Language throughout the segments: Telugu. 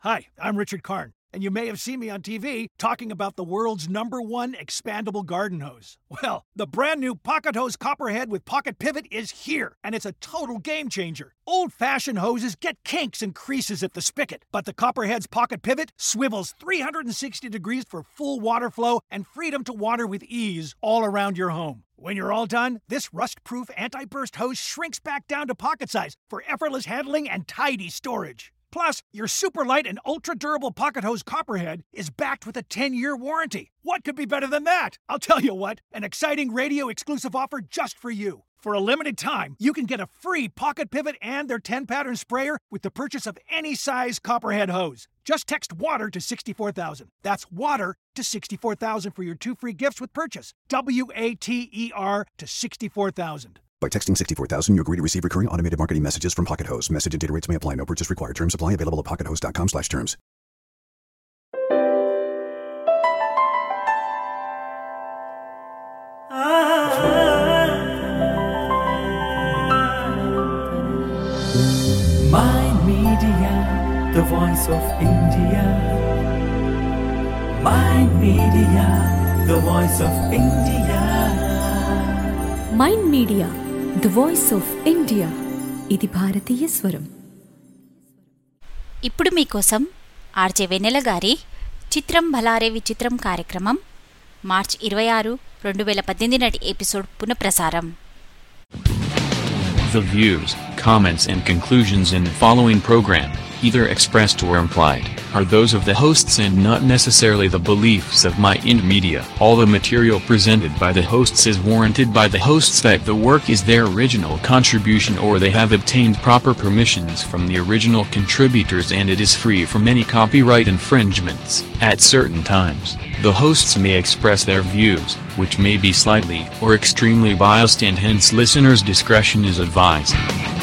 Hi, I'm Richard Karn, and you may have seen me on TV talking about the world's number one expandable garden hose. Well, the brand new Pocket Hose Copperhead with Pocket Pivot is here, and it's a total game changer. Old fashioned hoses get kinks and creases at the spigot, but the Copperhead's Pocket Pivot swivels 360 degrees for full water flow and freedom to water with ease all around your home. When you're all done, this rust proof anti burst hose shrinks back down to pocket size for effortless handling and tidy storage. Plus, your super light and ultra durable pocket hose Copperhead is backed with a 10 year warranty. What could be better than that? I'll tell you what, an exciting radio exclusive offer just for you. For a limited time, you can get a free pocket pivot and their 10 pattern sprayer with the purchase of any size Copperhead hose. Just text water to 64000. That's water to 64000 for your two free gifts with purchase. W A T E R to 64000. By texting 64000, you agree to receive recurring automated marketing messages from Pocket Hose. Message and data rates may apply. No purchase required. Terms apply. Available at pockethose.com slash terms. My Media, the voice of India. My Media, the voice of India. Mind Media the voice of India ఇది భారతీయ స్వరం ఇప్పుడు మీకోసం ఆర్జే వెన్నెల గారి చిత్రం భలారే విచిత్రం కార్యక్రమం మార్చ్ ఇరవై ఆరు రెండు వేల పద్దెనిమిది నాటి ఎపిసోడ్ పునఃప్రసారం The views, comments, and conclusions in the following program, either expressed or implied, are those of the hosts and not necessarily the beliefs of My Ind Media. All the material presented by the hosts is warranted by the hosts that the work is their original contribution or they have obtained proper permissions from the original contributors and it is free from any copyright infringements. At certain times, the hosts may express their views, which may be slightly or extremely biased and hence listeners' discretion is advised.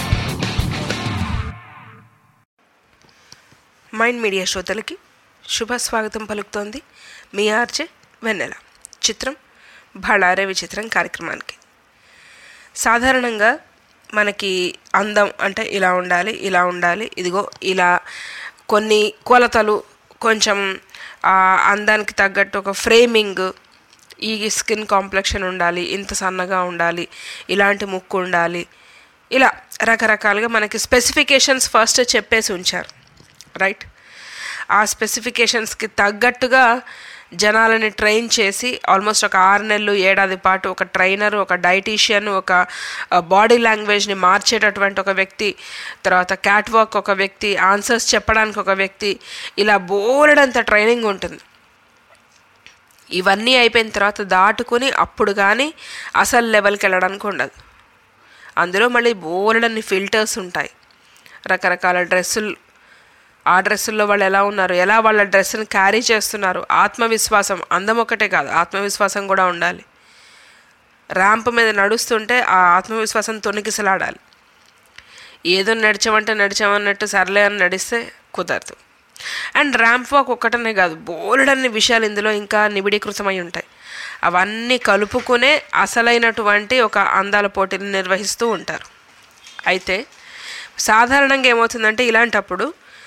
Mind Media శ్రోతలకి శుభ స్వాగతం పలుకుతోంది మీ ఆర్జే వెన్నెల చిత్రం బళారే విచిత్రం కార్యక్రమానికి సాధారణంగా మనకి అందం అంటే ఇలా ఉండాలి ఇలా ఉండాలి ఇదిగో ఇలా కొన్ని కొలతలు కొంచెం ఆ అందానికి తగ్గట్టు ఒక ఫ్రేమింగ్ ఈ స్కిన్ కాంప్లెక్షన్ ఉండాలి ఇంత సన్నగా ఉండాలి ఇలాంటి ముక్కు ఉండాలి ఇలా రకరకాలుగా మనకి స్పెసిఫికేషన్స్ ఫస్ట్ చెప్పేసి ఉంచారు రైట్ ఆ స్పెసిఫికేషన్స్కి తగ్గట్టుగా జనాలని ట్రైన్ చేసి ఆల్మోస్ట్ ఒక ఆరు నెలలు ఏడాది పాటు ఒక ట్రైనర్ ఒక డైటీషియన్ ఒక బాడీ లాంగ్వేజ్ని మార్చేటటువంటి ఒక వ్యక్తి తర్వాత క్యాట్ వాక్ ఒక వ్యక్తి ఆన్సర్స్ చెప్పడానికి ఒక వ్యక్తి ఇలా బోలెడంత ట్రైనింగ్ ఉంటుంది ఇవన్నీ అయిపోయిన తర్వాత దాటుకొని అప్పుడు కానీ అసలు లెవెల్కి వెళ్ళడానికి ఉండదు అందులో మళ్ళీ బోలెడన్ని ఫిల్టర్స్ ఉంటాయి రకరకాల డ్రెస్సులు ఆ డ్రెస్సుల్లో వాళ్ళు ఎలా ఉన్నారు ఎలా వాళ్ళ డ్రెస్సుని క్యారీ చేస్తున్నారు ఆత్మవిశ్వాసం అందం ఒకటే కాదు ఆత్మవిశ్వాసం కూడా ఉండాలి ర్యాంప్ మీద నడుస్తుంటే ఆ ఆత్మవిశ్వాసం తొణికిసలాడాలి ఏదో నడిచామంటే నడిచామన్నట్టు సర్లే అని నడిస్తే కుదరదు అండ్ ర్యాంప్ వాక్ ఒక్కటనే కాదు బోలెడన్ని విషయాలు ఇందులో ఇంకా నిబిడీకృతమై ఉంటాయి అవన్నీ కలుపుకునే అసలైనటువంటి ఒక అందాల పోటీని నిర్వహిస్తూ ఉంటారు అయితే సాధారణంగా ఏమవుతుందంటే ఇలాంటప్పుడు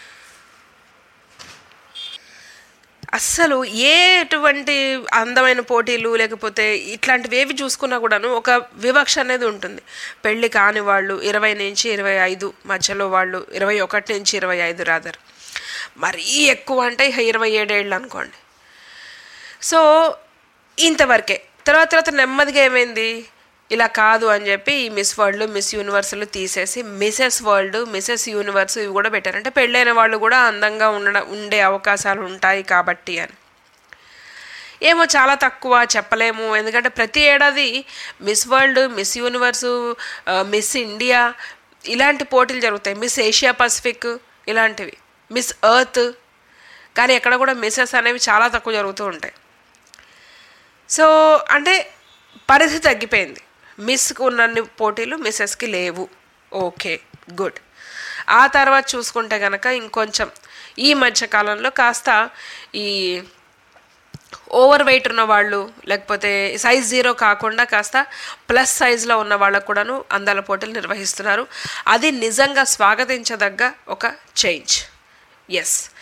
అస్సలు ఏ ఎటువంటి అందమైన పోటీలు లేకపోతే ఇట్లాంటివి ఏవి చూసుకున్నా కూడాను ఒక వివక్ష అనేది ఉంటుంది పెళ్ళి కాని వాళ్ళు ఇరవై నుంచి ఇరవై ఐదు మధ్యలో వాళ్ళు ఇరవై ఒకటి నుంచి ఇరవై ఐదు రాదర్ మరీ ఎక్కువ అంటే ఇరవై ఏడేళ్ళు అనుకోండి సో ఇంతవరకే తర్వాత తర్వాత నెమ్మదిగా ఏమైంది ఇలా కాదు అని చెప్పి ఈ మిస్ వరల్డ్ మిస్ యూనివర్స్లు తీసేసి మిసెస్ వరల్డ్ మిసెస్ యూనివర్స్ ఇవి కూడా పెట్టారు అంటే పెళ్ళైన వాళ్ళు కూడా అందంగా ఉండడం ఉండే అవకాశాలు ఉంటాయి కాబట్టి అని ఏమో చాలా తక్కువ చెప్పలేము ఎందుకంటే ప్రతి ఏడాది Miss World Miss Universe Miss India ఇలాంటి పోటీలు జరుగుతాయి మిస్ ఏషియా పసిఫిక్ ఇలాంటివి మిస్ ఎర్త్ కానీ ఎక్కడ కూడా మిస్సెస్ అనేవి చాలా తక్కువ జరుగుతూ ఉంటాయి సో అంటే పరిధి తగ్గిపోయింది మిస్కి ఉన్నన్ని పోటీలు మిస్సెస్కి లేవు ఓకే గుడ్ ఆ తర్వాత చూసుకుంటే కనుక ఇంకొంచెం ఈ మధ్య కాలంలో కాస్త ఈ ఓవర్ వెయిట్ ఉన్న వాళ్ళు లేకపోతే సైజ్ జీరో కాకుండా కాస్త ప్లస్ సైజ్లో ఉన్న వాళ్ళకు కూడాను అందాల పోటీలు నిర్వహిస్తున్నారు అది నిజంగా స్వాగతించదగ్గ ఒక చేంజ్ ఎస్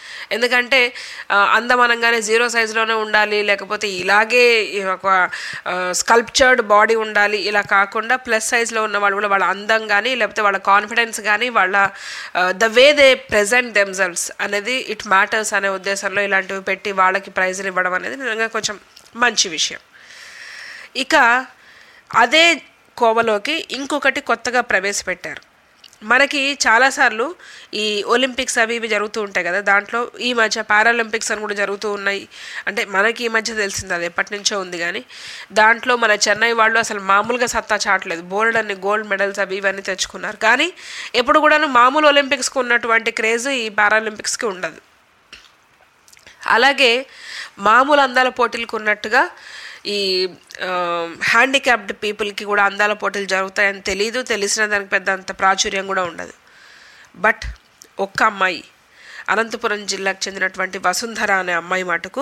ఎందుకంటే ఆ, అందం అనగానే జీరో సైజులోనే ఉండాలి లేకపోతే ఇలాగే ఈ ఒక స్కల్ప్చర్డ్ బాడీ ఉండాలి ఇలా కాకుండా ప్లస్ సైజ్లో ఉన్న వాళ్ళు కూడా వాళ్ళ అందం కానీ లేకపోతే వాళ్ళ కాన్ఫిడెన్స్ కానీ వాళ్ళ the way they present themselves అనేది ఇట్ మ్యాటర్స్ అనే ఉద్దేశంలో ఇలాంటివి పెట్టి వాళ్ళకి ప్రైజులు ఇవ్వడం అనేది నిజంగా కొంచెం మంచి విషయం ఇక అదే కోవలోకి ఇంకొకటి కొత్తగా ప్రవేశపెట్టారు మనకి చాలాసార్లు ఈ ఒలింపిక్స్ అవి ఇవి జరుగుతూ ఉంటాయి కదా దాంట్లో ఈ మధ్య పారాలింపిక్స్ అని కూడా జరుగుతూ ఉన్నాయి అంటే మనకి ఈ మధ్య తెలిసింది అది ఎప్పటి నుంచో ఉంది కానీ దాంట్లో మన చెన్నై వాళ్ళు అసలు మామూలుగా సత్తా చాటలేదు బోల్డ్ అన్ని గోల్డ్ మెడల్స్ అవి ఇవన్నీ తెచ్చుకున్నారు కానీ ఎప్పుడు కూడాను మామూలు ఒలింపిక్స్కి ఉన్నటువంటి క్రేజ్ ఈ పారాలింపిక్స్కి ఉండదు అలాగే మామూలు అందాల పోటీలకు ఉన్నట్టుగా ఈ హ్యాండిక్యాప్డ్ పీపుల్కి కూడా అందాల పోటీలు జరుగుతాయని తెలియదు తెలిసిన దానికి పెద్ద అంత ప్రాచుర్యం కూడా ఉండదు బట్ ఒక్క అమ్మాయి అనంతపురం జిల్లాకు చెందినటువంటి వసుంధర అనే అమ్మాయి మటుకు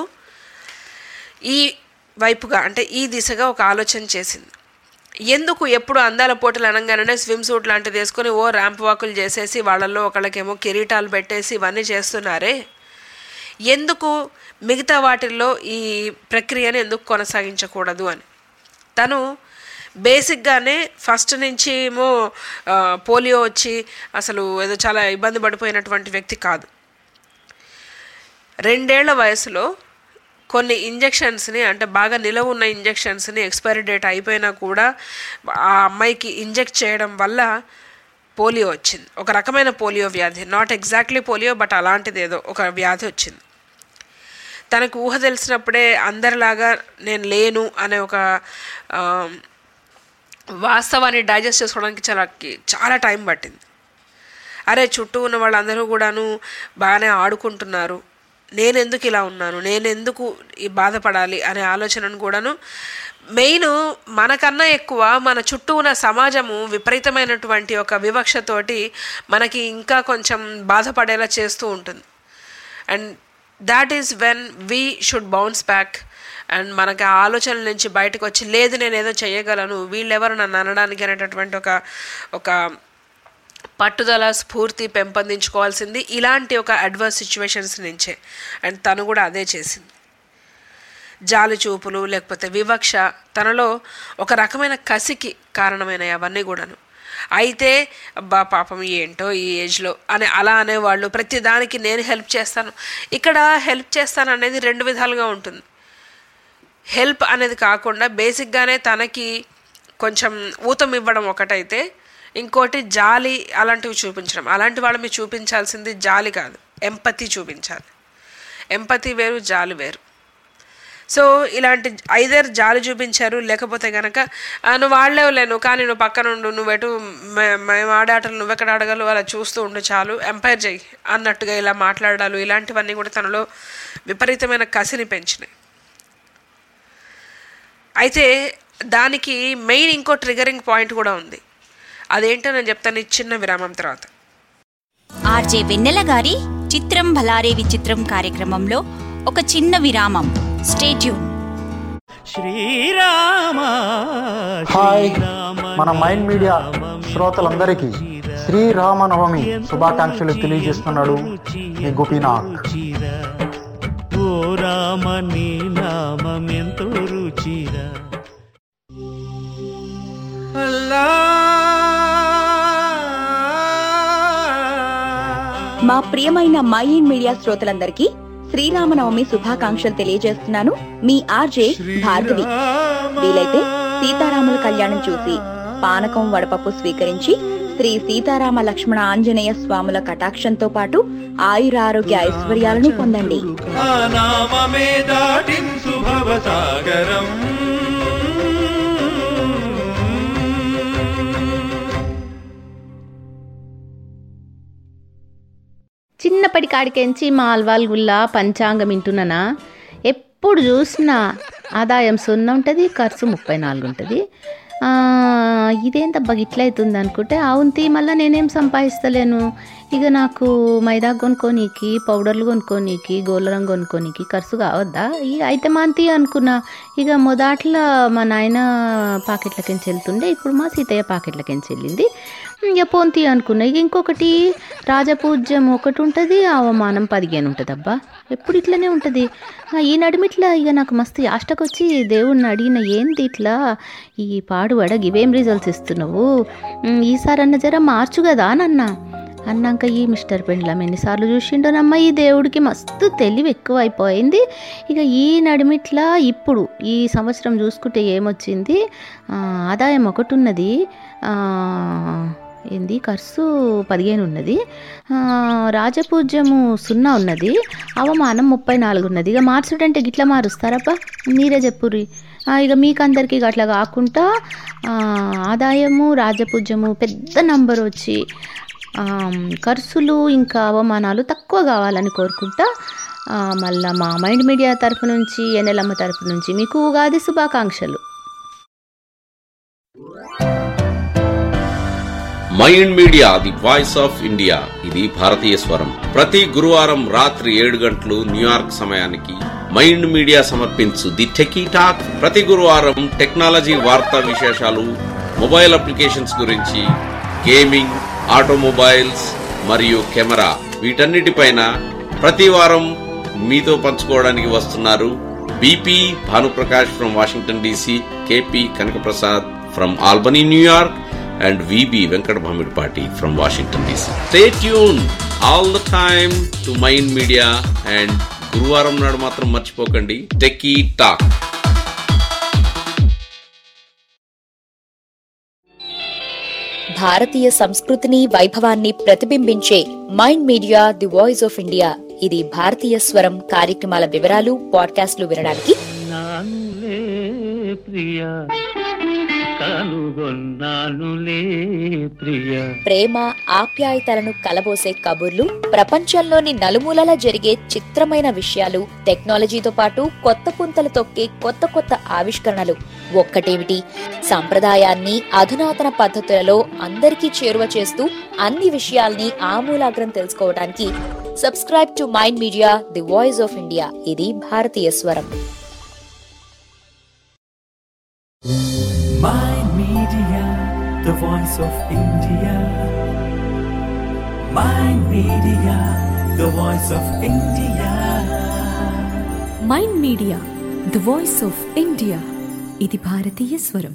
ఈ వైపుగా అంటే ఈ దిశగా ఒక ఆలోచన చేసింది ఎందుకు ఎప్పుడు అందాల పోటీలు అనగానే స్విమ్ సూట్ లాంటిది వేసుకొని ఓ ర్యాంప్ వాకులు చేసేసి వాళ్ళల్లో ఒకళ్ళకేమో కిరీటాలు పెట్టేసి ఇవన్నీ చేస్తున్నారే ఎందుకు మిగతా వాటిల్లో ఈ ప్రక్రియను ఎందుకు కొనసాగించకూడదు అని తను బేసిక్గానే ఫస్ట్ నుంచి ఏమో ఆ, పోలియో వచ్చి అసలు ఏదో చాలా ఇబ్బంది పడిపోయినటువంటి వ్యక్తి కాదు రెండేళ్ల వయసులో కొన్ని ఇంజెక్షన్స్ని అంటే బాగా నిలవ ఉన్న ఇంజెక్షన్స్ని ఎక్స్పైరీ డేట్ అయిపోయినా కూడా ఆ అమ్మాయికి ఇంజెక్ట్ చేయడం వల్ల పోలియో వచ్చింది ఒక రకమైన పోలియో వ్యాధి నాట్ ఎగ్జాక్ట్లీ పోలియో బట్ అలాంటిది ఏదో ఒక వ్యాధి వచ్చింది తనకు ఊహ తెలిసినప్పుడే అందరిలాగా నేను లేను అనే ఒక ఆ, వాస్తవాన్ని డైజెస్ట్ చేసుకోవడానికి చాలా చాలా టైం పట్టింది అరే చుట్టూ ఉన్న వాళ్ళందరూ కూడాను బాగానే ఆడుకుంటున్నారు నేను ఎందుకు ఇలా ఉన్నాను నేను ఎందుకు ఈ బాధపడాలి అనే ఆలోచనను కూడాను మెయిన్ మనకన్నా ఎక్కువ మన చుట్టూ ఉన్న సమాజము విపరీతమైనటువంటి ఒక వివక్షతోటి మనకి ఇంకా కొంచెం బాధపడేలా చేస్తూ ఉంటుంది and that is when we should bounce back and మనకి ఆ ఆలోచనల నుంచి బయటకు వచ్చి లేదు నేను ఏదో చేయగలను వీళ్ళెవరు నన్ను అనడానికి అనేటటువంటి ఒక ఒక పట్టుదల స్ఫూర్తి పెంపొందించుకోవాల్సింది ఇలాంటి ఒక అడ్వర్స్ సిచ్యువేషన్స్ నుంచే అండ్ తను కూడా అదే చేసింది జాలి చూపులు లేకపోతే వివక్ష తనలో ఒక రకమైన కసికి కారణమైనవి అవన్నీ కూడాను అయితే అబ్బా పాపం ఏంటో ఈ ఏజ్లో అని అలా అనేవాళ్ళు ప్రతి దానికి నేను హెల్ప్ చేస్తాను ఇక్కడ హెల్ప్ చేస్తాను అనేది రెండు విధాలుగా ఉంటుంది హెల్ప్ అనేది కాకుండా బేసిక్గానే తనకి కొంచెం ఊతం ఇవ్వడం ఒకటైతే ఇంకోటి జాలి అలాంటివి చూపించడం అలాంటి వాళ్ళ మీద చూపించాల్సింది జాలి కాదు ఎంపతి చూపించాలి ఎంపతి వేరు జాలి వేరు సో ఇలాంటి ఐదర్ జాలి చూపించారు లేకపోతే కనుక "ఆ, నువ్వు ఆడలేవులేను కానీ నువ్వు పక్కన ఉండు నువ్వు ఎటు మే- మేము ఆడే ఆటలు నువ్వు ఎక్కడ ఆడగలవు అలా చూస్తూ ఉండు చాలు ఎంపైర్ చెయ్యి అన్నట్టుగా ఇలా మాట్లాడాలి ఇలాంటివన్నీ కూడా తనలో విపరీతమైన కసిని పెంచినాయి అయితే దానికి మెయిన్ ఇంకో ట్రిగరింగ్ పాయింట్ కూడా ఉంది అదేంటో నేను చెప్తాను ఈ చిన్న విరామం తర్వాత ఆర్జే వెన్నెల గారి చిత్రం భలారే విచిత్రం కార్యక్రమంలో ఒక చిన్న విరామం స్టేట్యూన్ శ్రీరామ హాయ్ మన మైండ్ మీడియా శ్రోతలందరికీ శ్రీరామనవమి శుభాకాంక్షలు తెలియజేస్తున్నాడు మీ గోపీనాథ్ ఓ రామ నీ నామం ఎంతో రుచిరా మా ప్రియమైన మైండ్ మీడియా శ్రోతలందరికీ శ్రీరామనవమి శుభాకాంక్షలు తెలియజేస్తున్నాను మీ ఆర్జే భార్గవి వీలైతే సీతారాముల కళ్యాణం చూసి పానకం వడపప్పు స్వీకరించి శ్రీ సీతారామ లక్ష్మణ ఆంజనేయ స్వాముల కటాక్షంతో పాటు ఆయురారోగ్య ఐశ్వర్యాలను పొందండి ఆ నామమే దాటించు భవసాగరం చిన్నప్పటి కాడికెంచి మా అల్వాల్ గుల్లా పంచాంగం వింటున్నానా ఎప్పుడు చూసినా ఆదాయం సున్నా ఉంటుంది ఖర్చు ముప్పై నాలుగు ఉంటుంది ఇదేంతబ్బా ఇట్లా అవుతుంది అనుకుంటే అవును తీ మళ్ళీ నేనేం సంపాదిస్తలేను ఇక నాకు మైదా కొనుక్కోనీకి పౌడర్లు కొనుక్కోనీకి గోళ్ళ రంగు కొనుక్కోనీకి ఖర్చు కావద్దా ఇక అయితే మంతి అనుకున్నా ఇక మొదట్లో మా నాయన పాకెట్లకించి వెళ్తుండే ఇప్పుడు మా సీతయ్య పాకెట్లకించి వెళ్ళింది ఇక పోంతి అనుకున్నా ఇక ఇంకొకటి రాజపూజ్యం ఒకటి ఉంటుంది అవమానం పదిహేను ఉంటుంది అబ్బా ఎప్పుడు ఇట్లనే ఉంటుంది ఆ, ఈ నడిమిట్లా ఇక నాకు మస్తు యాష్టకొచ్చి దేవుణ్ణి అడిగిన ఏంది ఇట్లా ఈ పాడుబడ ఇవేం రిజల్ట్స్ ఇస్తున్నావు ఉమ్, ఈసారి అన్న జర మార్చు కదా అని అన్నా అన్నాక ఈ మిస్టర్ పెండ్లం ఎన్నిసార్లు చూసిండోనమ్మ ఈ దేవుడికి మస్తు తెలివి ఎక్కువ అయిపోయింది ఇక ఈ నడిమిట్లా ఇప్పుడు ఈ సంవత్సరం చూసుకుంటే ఏమొచ్చింది ఆ, ఆదాయం ఒకటి ఉన్నది ఆ, ఏంది ఖర్చు పదిహేను ఉన్నది ఆ, రాజపూజ్యము సున్నా ఉన్నది అవమానం ముప్పై నాలుగు ఉన్నది ఇక మార్చుడంటే గిట్లా మారుస్తారప్ప మీరే చెప్పుర్రి ఆ, ఇక మీకు అందరికీ అట్లా కాకుండా ఆ, ఆదాయము రాజపూజ్యము పెద్ద నంబర్ వచ్చి ఆ, ఖర్చులు ఇంకా అవమానాలు తక్కువ కావాలని కోరుకుంటా ఆ, మళ్ళా మా మైండ్ మీడియా తరఫు నుంచి ఎన్నెలమ్మ తరఫు నుంచి మీకు ఉగాది శుభాకాంక్షలు Mind Media the voice of India ఇది భారతీయ స్వరం ప్రతి గురువారం రాత్రి ఏడు గంటలు న్యూయార్క్ సమయానికి మైండ్ మీడియా సమర్పించు ది టెకీ టాక్ ప్రతి గురువారం టెక్నాలజీ వార్తా విశేషాలు మొబైల్ అప్లికేషన్స్ గురించి గేమింగ్ ఆటోమొబైల్స్ మరియు కెమెరా వీటన్నిటిపైన ప్రతి వారం మీతో పంచుకోవడానికి వస్తున్నారు BP Bhanuprakash from Washington DC KP Kanakaprasad from Albany New York and VB Venkat Bhamidpati from Washington DC. Stay tuned all the time to Mind Media and గురువారం నాడు మాత్రం మర్చిపోకండి టెకీ టాక్ భారతీయ సంస్కృతిని వైభవాన్ని ప్రతిబింబించే Mind Media the voice of India ఇది భారతీయ స్వరం కార్యక్రమాల వివరాలు పాడ్కాస్ట్లు వినడానికి నానులే ప్రియ కనుగొన్నానులే ప్రియ ప్రేమ ఆప్యాయతలను కలబోసే కబుర్లు ప్రపంచంలోని నలుమూలలా జరిగే చిత్రమైన విషయాలు టెక్నాలజీతో పాటు కొత్త పుంతలు తొక్కే కొత్త కొత్త ఆవిష్కరణలు ఒక్కటేమిటి సంప్రదాయాన్ని అధునాతన పద్ధతులలో అందరికీ చేరువ చేస్తూ అన్ని విషయాల్ని ఆమూలాగ్రం తెలుసుకోవడానికి subscribe to Mind Media the voice of India ఇది భారతీయ స్వరం Mind Media, the voice of India. Mind Media, the voice of India. Mind Media the voice of India ఇది భారతీయ స్వరం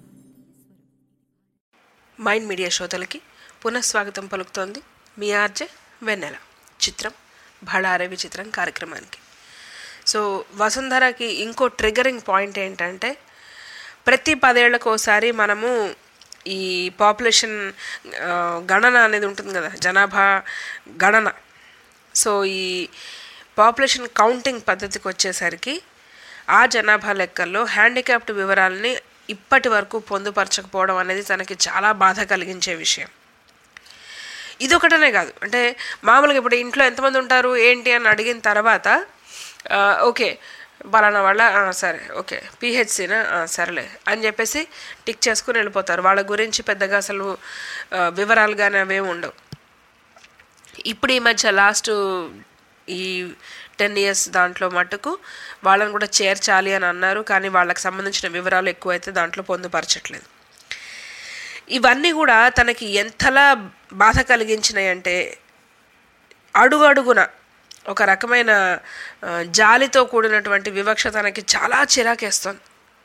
మైండ్ మీడియా శ్రోతలకి పునఃస్వాగతం పలుకుతోంది మీ ఆర్జే వెన్నెల చిత్రం భళారే విచిత్రం కార్యక్రమానికి సో వసుంధరకి ఇంకో ట్రిగరింగ్ పాయింట్ ఏంటంటే ప్రతి పదేళ్లకు ఒకసారి మనము ఈ పాపులేషన్ ఆ, గణన అనేది ఉంటుంది కదా జనాభా గణన సో ఈ పాపులేషన్ కౌంటింగ్ పద్ధతికి వచ్చేసరికి ఆ జనాభా లెక్కల్లో హ్యాండిక్యాప్డ్ వివరాలని ఇప్పటి వరకు పొందుపరచకపోవడం అనేది తనకి చాలా బాధ కలిగించే విషయం ఇదొకటనే కాదు అంటే మామూలుగా ఇప్పుడు ఇంట్లో ఎంతమంది ఉంటారు ఏంటి అని అడిగిన తర్వాత ఆ, ఓకే బలానా వాళ్ళ ఆ, సరే ఓకే పిహెచ్సినా సరేలే అని చెప్పేసి టిక్ చేసుకుని వెళ్ళిపోతారు వాళ్ళ గురించి పెద్దగా అసలు ఆ, వివరాలు కానీ అవేమి ఉండవు ఇప్పుడు ఈ మధ్య లాస్ట్ ఈ టెన్ ఇయర్స్ దాంట్లో మటుకు వాళ్ళని కూడా చేర్చాలి అని అన్నారు కానీ వాళ్ళకి సంబంధించిన వివరాలు ఎక్కువైతే దాంట్లో పొందుపరచట్లేదు ఇవన్నీ కూడా తనకి ఎంతలా బాధ కలిగించినాయి అంటే అడుగు అడుగున ఒక రకమైన ఆ, జాలితో కూడినటువంటి వివక్ష తనకి చాలా చిరాకేస్తుంది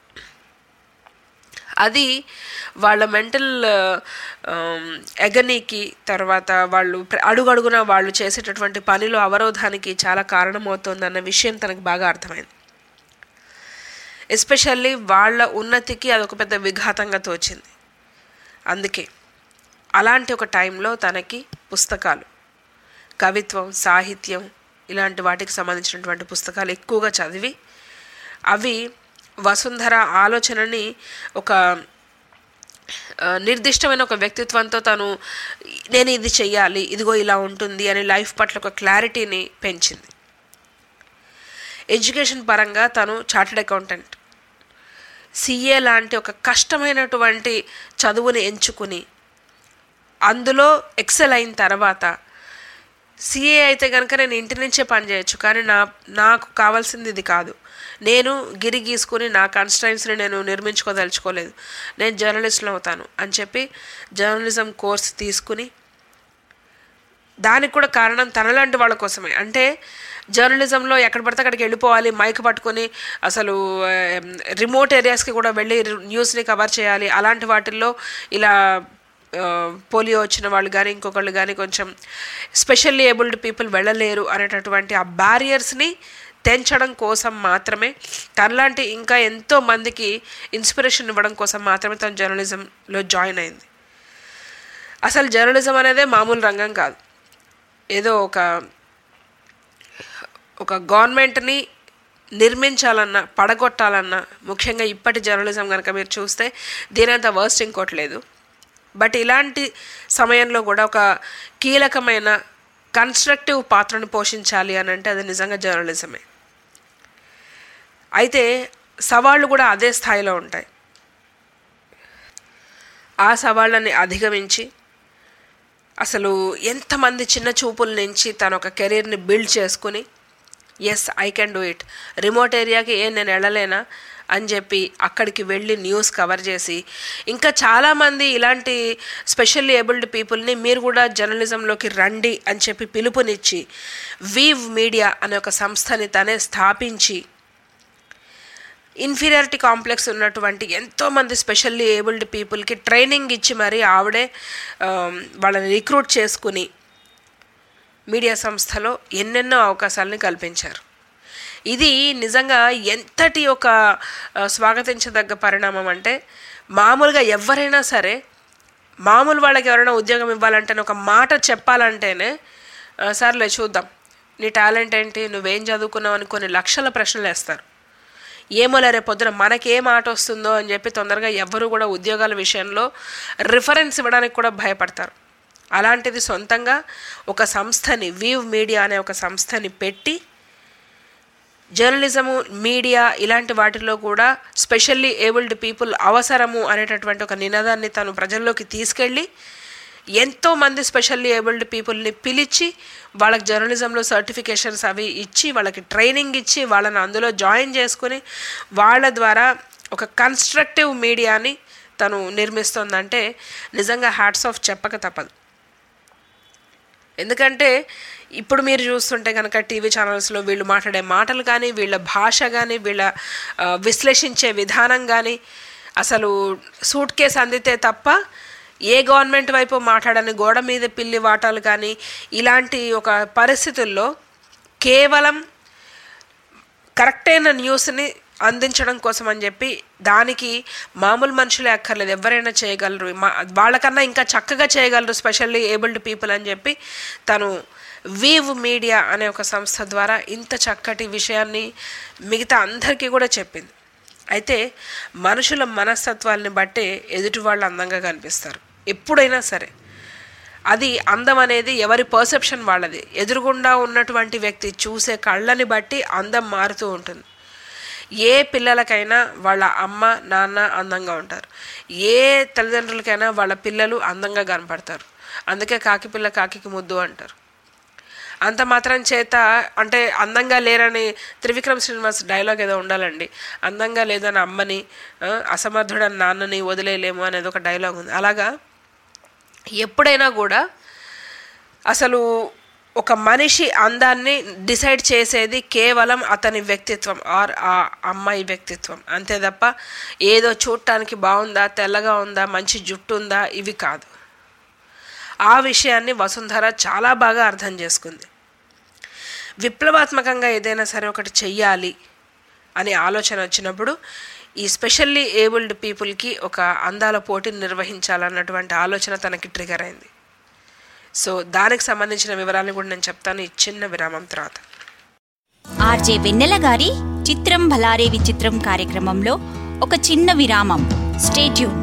అది వాళ్ళ మెంటల్ ఎగనీకి తర్వాత వాళ్ళు ప్ర- అడుగడుగున వాళ్ళు చేసేటటువంటి పనిలో అవరోధానికి చాలా కారణమవుతుందన్న విషయం తనకు బాగా అర్థమైంది ఎస్పెషల్లీ వాళ్ళ ఉన్నతికి అదొక పెద్ద విఘాతంగా తోచింది అందుకే అలాంటి ఒక టైంలో తనకి పుస్తకాలు కవిత్వం సాహిత్యం ఇలాంటి వాటికి సంబంధించినటువంటి పుస్తకాలు ఎక్కువగా చదివి అవి వసుంధర ఆలోచనని ఒక ఆ, నిర్దిష్టమైన ఒక వ్యక్తిత్వంతో తను నేను ఇది చెయ్యాలి ఇదిగో ఇలా ఉంటుంది అని లైఫ్ పట్ల ఒక క్లారిటీని పెంచింది ఎడ్యుకేషన్ పరంగా తను చార్టెడ్ అకౌంటెంట్ సిఏ లాంటి ఒక కష్టమైనటువంటి చదువుని ఎంచుకుని అందులో ఎక్సెల్ అయిన తర్వాత సిఏ అయితే కనుక నేను ఇంటి నుంచే పని చేయొచ్చు కానీ నా నాకు కావాల్సింది ఇది కాదు నేను గిరి గీసుకుని నా కాన్స్టెన్స్ని నేను నిర్మించుకోదలుచుకోలేదు నేను జర్నలిస్ట్ని అవుతాను అని చెప్పి జర్నలిజం కోర్స్ తీసుకుని దానికి కూడా కారణం తనలాంటి వాళ్ళ కోసమే అంటే జర్నలిజంలో ఎక్కడ పడితే అక్కడికి వెళ్ళిపోవాలి మైక్ పట్టుకొని అసలు రిమోట్ ఏరియాస్కి కూడా వెళ్ళి న్యూస్ని కవర్ చేయాలి అలాంటి వాటిల్లో ఇలా ఆ, పోలియో వచ్చిన వాళ్ళు కానీ ఇంకొకళ్ళు కానీ కొంచెం స్పెషల్లీ ఏబుల్డ్ పీపుల్ వెళ్ళలేరు అనేటటువంటి ఆ బ్యారియర్స్ని తెంచడం కోసం మాత్రమే తనలాంటి ఇంకా ఎంతో మందికి ఇన్స్పిరేషన్ ఇవ్వడం కోసం మాత్రమే తను జర్నలిజంలో జాయిన్ అయింది అసలు జర్నలిజం అనేదే మామూలు రంగం కాదు ఏదో ఒక ఒక గవర్నమెంట్ని నిర్మించాలన్నా పడగొట్టాలన్నా ముఖ్యంగా ఇప్పటి జర్నలిజం కనుక మీరు చూస్తే దీనంత వర్స్ట్ ఇంకోటి లేదు బట్ ఇలాంటి సమయంలో కూడా ఒక కీలకమైన కన్స్ట్రక్టివ్ పాత్రను పోషించాలి అని అంటే అది నిజంగా జర్నలిజమే అయితే సవాళ్ళు కూడా అదే స్థాయిలో ఉంటాయి ఆ సవాళ్ళని అధిగమించి అసలు ఎంతమంది చిన్న చూపుల నుంచి తన ఒక కెరీర్ని బిల్డ్ చేసుకుని yes I can do it remote ఏరియాకి ఏం నేను వెళ్ళలేనా అని చెప్పి అక్కడికి వెళ్ళి న్యూస్ కవర్ చేసి ఇంకా చాలామంది ఇలాంటి స్పెషల్లీ ఏబుల్డ్ పీపుల్ని మీరు కూడా జర్నలిజంలోకి రండి అని చెప్పి పిలుపునిచ్చి వీవ్ మీడియా అనే ఒక సంస్థని తనే స్థాపించి ఇన్ఫీరియారిటీ కాంప్లెక్స్ ఉన్నటువంటి ఎంతోమంది స్పెషల్లీ ఏబుల్డ్ పీపుల్కి ట్రైనింగ్ ఇచ్చి మరి ఆవిడే ఆ, వాళ్ళని రిక్రూట్ చేసుకుని మీడియా సంస్థలో ఎన్నెన్నో అవకాశాలని కల్పించారు ఇది నిజంగా ఎంతటి ఒక ఆ, స్వాగతించదగ్గ పరిణామం అంటే మామూలుగా ఎవరైనా సరే మామూలు వాళ్ళకి ఎవరైనా ఉద్యోగం ఇవ్వాలంటే ఒక మాట చెప్పాలంటేనే "ఆ, సర్లే చూద్దాం నీ టాలెంట్ ఏంటి నువ్వేం చదువుకున్నావు అని కొన్ని లక్షల ప్రశ్నలు వేస్తారు ఏమోలే రేపు పొద్దున మనకేం ఆట వస్తుందో అని చెప్పి తొందరగా ఎవ్వరూ కూడా ఉద్యోగాల విషయంలో రిఫరెన్స్ ఇవ్వడానికి కూడా భయపడతారు అలాంటిది సొంతంగా ఒక సంస్థని వీవ్ మీడియా అనే ఒక సంస్థని పెట్టి జర్నలిజము మీడియా ఇలాంటి వాటిలో కూడా స్పెషల్లీ ఏబుల్డ్ పీపుల్ అవసరము అనేటటువంటి ఒక నినాదాన్ని తను ప్రజల్లోకి తీసుకెళ్ళి ఎంతో మంది స్పెషల్లీ ఏబుల్డ్ పీపుల్ని పిలిచి వాళ్ళకి జర్నలిజంలో సర్టిఫికేషన్స్ అవి ఇచ్చి వాళ్ళకి ట్రైనింగ్ ఇచ్చి వాళ్ళని అందులో జాయిన్ చేసుకుని వాళ్ళ ద్వారా ఒక కన్స్ట్రక్టివ్ మీడియాని తను నిర్మిస్తుందంటే నిజంగా హ్యాట్స్ ఆఫ్ చెప్పక తప్పదు ఎందుకంటే ఇప్పుడు మీరు చూస్తుంటే కనుక టీవీ ఛానల్స్లో వీళ్ళు మాట్లాడే మాటలు కానీ వీళ్ళ భాష కానీ వీళ్ళ ఆ, విశ్లేషించే విధానం కానీ అసలు సూట్ కేసు అందితే తప్ప ఏ గవర్నమెంట్ వైపు మాట్లాడని గోడ మీద పిల్లి వాటాలు కానీ ఇలాంటి ఒక పరిస్థితుల్లో కేవలం కరెక్ట్ అయిన న్యూస్ని అందించడం కోసం అని చెప్పి దానికి మామూలు మనుషులే అక్కర్లేదు ఎవరైనా చేయగలరు మా వాళ్ళకన్నా ఇంకా చక్కగా చేయగలరు స్పెషల్లీ ఏబుల్డ్ పీపుల్ అని చెప్పి తను వీవ్ మీడియా అనే ఒక సంస్థ ద్వారా ఇంత చక్కటి విషయాన్ని మిగతా అందరికీ కూడా చెప్పింది అయితే మనుషుల మనస్తత్వాల్ని బట్టే ఎదుటి వాళ్ళు అందంగా కనిపిస్తారు ఎప్పుడైనా సరే అది అందం అనేది ఎవరి పర్సెప్షన్ వాళ్ళది ఎదురుగుండా ఉన్నటువంటి వ్యక్తి చూసే కళ్ళని బట్టి అందం మారుతూ ఉంటుంది ఏ పిల్లలకైనా వాళ్ళ అమ్మ నాన్న అందంగా ఉంటారు ఏ తల్లిదండ్రులకైనా వాళ్ళ పిల్లలు అందంగా కనపడతారు అందుకే కాకి పిల్ల కాకికి ముద్దు అంటారు అంత మాత్రం చేత అంటే అందంగా లేరని త్రివిక్రమ్ శ్రీనివాస్ డైలాగ్ ఏదో ఉండాలండి అందంగా లేదని అమ్మని ఆ, అసమర్థుడని నాన్నని వదిలేయలేము అనేది ఒక డైలాగ్ ఉంది అలాగా ఎప్పుడైనా కూడా అసలు ఒక మనిషి అందాన్ని డిసైడ్ చేసేది కేవలం అతని వ్యక్తిత్వం ఆర్ ఆ అమ్మాయి వ్యక్తిత్వం అంతే తప్ప ఏదో చూడటానికి బాగుందా తెల్లగా ఉందా మంచి జుట్టు ఉందా ఇవి కాదు ఆ విషయాన్ని వసుంధర చాలా బాగా అర్థం చేసుకుంది విప్లవాత్మకంగా ఏదైనా సరే ఒకటి చెయ్యాలి అనే ఆలోచన వచ్చినప్పుడు ఈ స్పెషల్లీ ఏబుల్డ్ పీపుల్కి ఒక అందాల పోటీని నిర్వహించాలన్నటువంటి ఆలోచన తనకి ట్రిగర్ అయింది సో దానికి సంబంధించిన వివరాలను కూడా నేను చెప్తాను ఈ చిన్న విరామం తర్వాత ఆర్జే వెన్నెల గారి చిత్రం భలారే విచిత్రం కార్యక్రమంలో ఒక చిన్న విరామం స్టేట్యూన్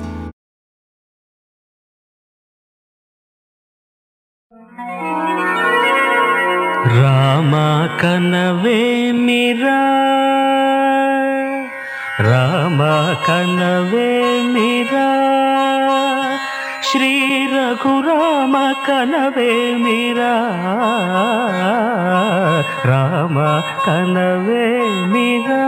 రామ కనవే మిరా రామ కనవే మిరా శ్రీ రఘురామ కనవేమిరా రామ కనవేమిరా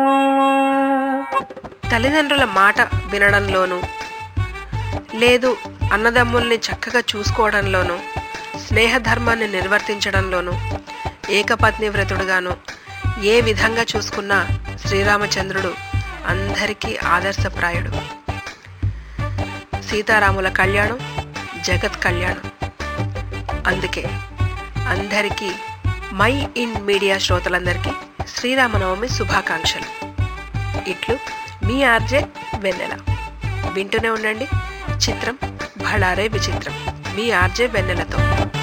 తల్లిదండ్రుల మాట వినడంలోనూ లేదు అన్నదమ్ముల్ని చక్కగా చూసుకోవడంలోనూ స్నేహధర్మాన్ని నిర్వర్తించడంలోనూ ఏకపత్ని వ్రతుడుగాను ఏ విధంగా చూసుకున్నా శ్రీరామచంద్రుడు అందరికీ ఆదర్శప్రాయుడు సీతారాముల కళ్యాణం జగత్ కళ్యాణం అందుకే అందరికీ మై ఇన్ మీడియా శ్రోతలందరికీ శ్రీరామనవమి శుభాకాంక్షలు ఇట్లు మీ ఆర్జే వెన్నెల వింటూనే ఉండండి చిత్రం భళారే విచిత్రం మీ ఆర్జే వెన్నెలతో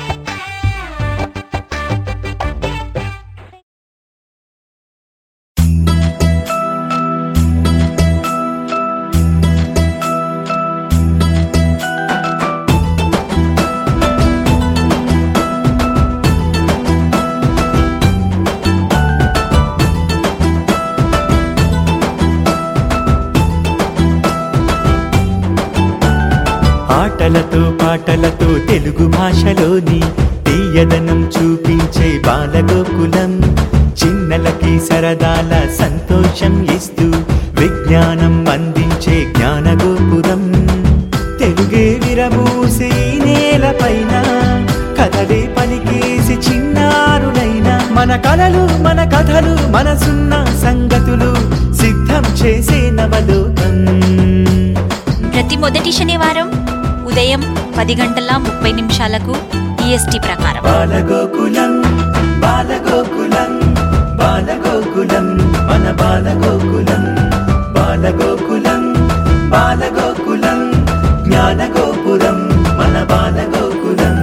ఆటలతో పాటలతో తెలుగు భాషలోని తీయదనం చూపించే బాలగోకులం చిన్నలకి సరదాల సంతోషం ఇస్తూ విజ్ఞానం అందించే జ్ఞానగోపురం తెలుగే విరబూసే ఈ నేలపైన కథలే పలికేసి చిన్నారులైన మన కలలు మన కథలు మనసున్న సంగతులు సిద్ధం చేసే నవలోకం ప్రతి మొదటి శనివారం ఉదయం పది గంటల ముప్పై నిమిషాలకు ఈఎస్టీ ప్రకారం బాలగోకులం బాలగోకులం బాలగోకులం మన బాలగోకులం బాలగోకులం బాలగోకులం జ్ఞానగోపురం మన Balagokulam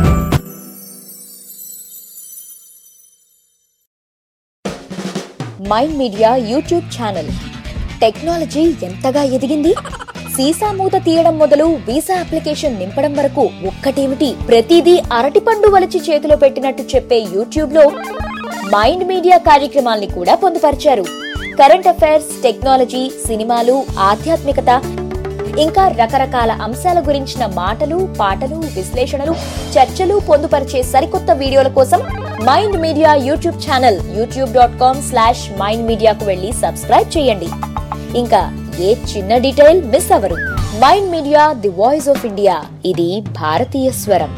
Mind Media YouTube channel technology ఎంతగా ఎదిగింది సీసా మూత తీయడం మొదలు వీసా అప్లికేషన్ నింపడం వరకు ఒక్కటేమిటి ప్రతిదీ అరటిపండు వలిచి చేతిలో పెట్టినట్టు చెప్పే యూట్యూబ్ లో మైండ్ మీడియా కార్యక్రమాల్ని కూడా పొందుపరిచారు కరెంట్ అఫైర్స్ టెక్నాలజీ సినిమాలు ఆధ్యాత్మికత ఇంకా రకరకాల అంశాల గురించిన మాటలు పాటలు విశ్లేషణలు చర్చలు పొందుపరిచే సరికొత్త వీడియోల కోసం Mind Media YouTube channel YouTube dot com slash Mind మీడియాకు వెళ్ళి సబ్స్క్రైబ్ చేయండి ఇంకా ఏ చిన్న డీటెయిల్ మిస్ అవరు Mind Media the voice of India ఇది భారతీయ స్వరం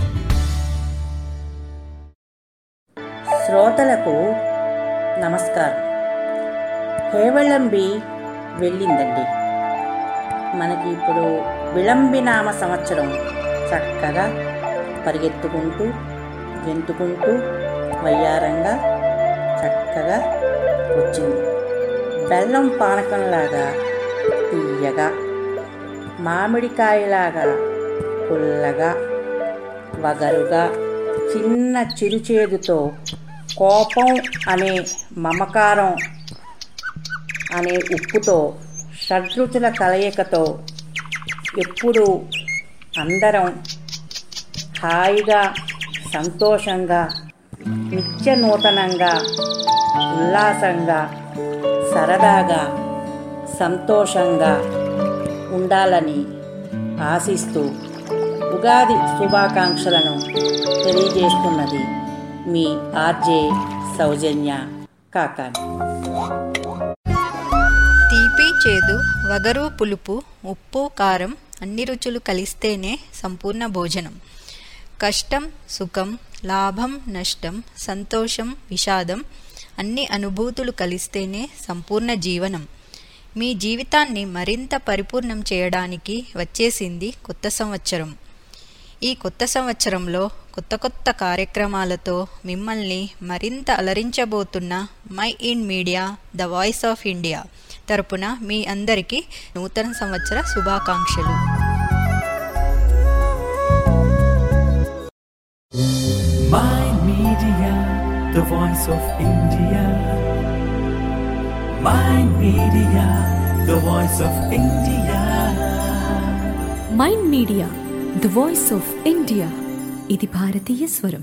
శ్రోతలకు నమస్కారం హేవళంబి వెళ్ళిందండి మనకి ఇప్పుడు విళంబినామ సంవత్సరం చక్కగా పరిగెత్తుకుంటూ గెంతుకుంటూ వయ్యారంగా చక్కగా వచ్చింది బెల్లం పానకంలాగా తీయగా మామిడికాయలాగా పుల్లగా వగరుగా చిన్న చిరుచేదుతో కోపం అనే మమకారం అనే ఉప్పుతో షడ్రుచుల కలయికతో ఎప్పుడూ అందరం హాయిగా సంతోషంగా నిత్య నూతనంగా ఉల్లాసంగా సరదాగా సంతోషంగా ఉండాలని ఆశిస్తూ ఉగాది శుభాకాంక్షలను తెలియజేస్తున్నది మీ ఆర్జే సౌజన్య కాకాని తీపి చేదు వగరు పులుపు ఉప్పు కారం అన్ని రుచులు కలిస్తేనే సంపూర్ణ భోజనం కష్టం సుఖం లాభం నష్టం సంతోషం విషాదం అన్ని అనుభూతులు కలిస్తేనే సంపూర్ణ జీవనం మీ జీవితాన్ని మరింత పరిపూర్ణం చేయడానికి వచ్చేసింది కొత్త సంవత్సరం ఈ కొత్త సంవత్సరంలో కొత్త కొత్త కార్యక్రమాలతో మిమ్మల్ని మరింత అలరించబోతున్న Mind Media the voice of India తరపున మీ అందరికీ నూతన సంవత్సర శుభాకాంక్షలు Mind Media, the voice of India. Mind Media, the voice of India. Mind Media the voice of India ఇది భారతీయ స్వరం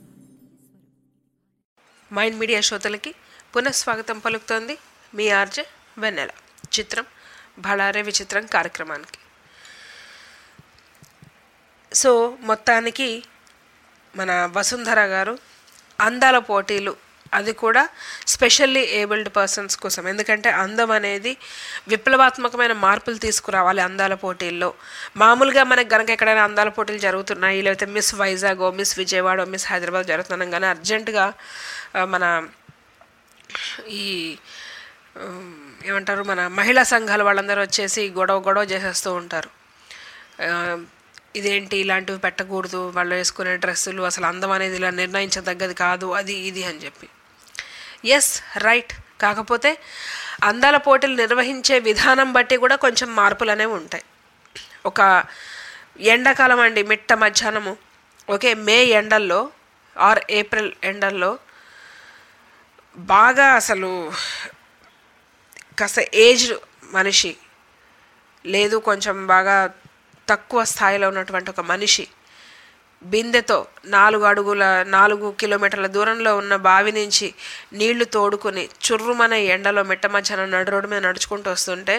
మైండ్ మీడియా శ్రోతలకి పునఃస్వాగతం పలుకుతోంది మీ ఆర్జే వెన్నెల చిత్రం భళారే విచిత్రం కార్యక్రమానికి సో మొత్తానికి మన వసుంధర గారు అందాల పోటీలు అది కూడా స్పెషల్లీ ఏబుల్డ్ పర్సన్స్ కోసం ఎందుకంటే అందం అనేది విప్లవాత్మకమైన మార్పులు తీసుకురావాలి అందాల పోటీల్లో మామూలుగా మనకి గనక ఎక్కడైనా అందాల పోటీలు జరుగుతున్నాయి లేకపోతే మిస్ వైజాగో మిస్ విజయవాడ మిస్ హైదరాబాద్ జరుగుతున్నాం కానీ అర్జెంటుగా ఆ, మన ఈ ఉమ్, ఏమంటారు మన మహిళా సంఘాల వాళ్ళందరూ వచ్చేసి గొడవ గొడవ చేసేస్తూ ఉంటారు ఆ, ఇదేంటి ఇలాంటివి పెట్టకూడదు వాళ్ళు వేసుకునే డ్రెస్సులు అసలు అందం అనేది ఇలా నిర్ణయించదగ్గది కాదు అది ఇది అని చెప్పి ఎస్ రైట్ కాకపోతే అందాల పోటీలు నిర్వహించే విధానం బట్టి కూడా కొంచెం మార్పులు అనేవి ఉంటాయి ఒక ఎండాకాలం అండి మిట్ట మధ్యాహ్నము ఓకే మే ఎండల్లో ఆర్ ఏప్రిల్ ఎండల్లో బాగా అసలు కాస్త ఏజ్ మనిషి లేదు కొంచెం బాగా తక్కువ స్థాయిలో ఉన్నటువంటి ఒక మనిషి బిందెతో నాలుగు అడుగుల నాలుగు కిలోమీటర్ల దూరంలో ఉన్న బావి నుంచి నీళ్లు తోడుకుని చుర్రుమనే ఎండలో మిట్ట మధ్యాహ్నం నడు రోడ్డు మీద నడుచుకుంటూ వస్తుంటే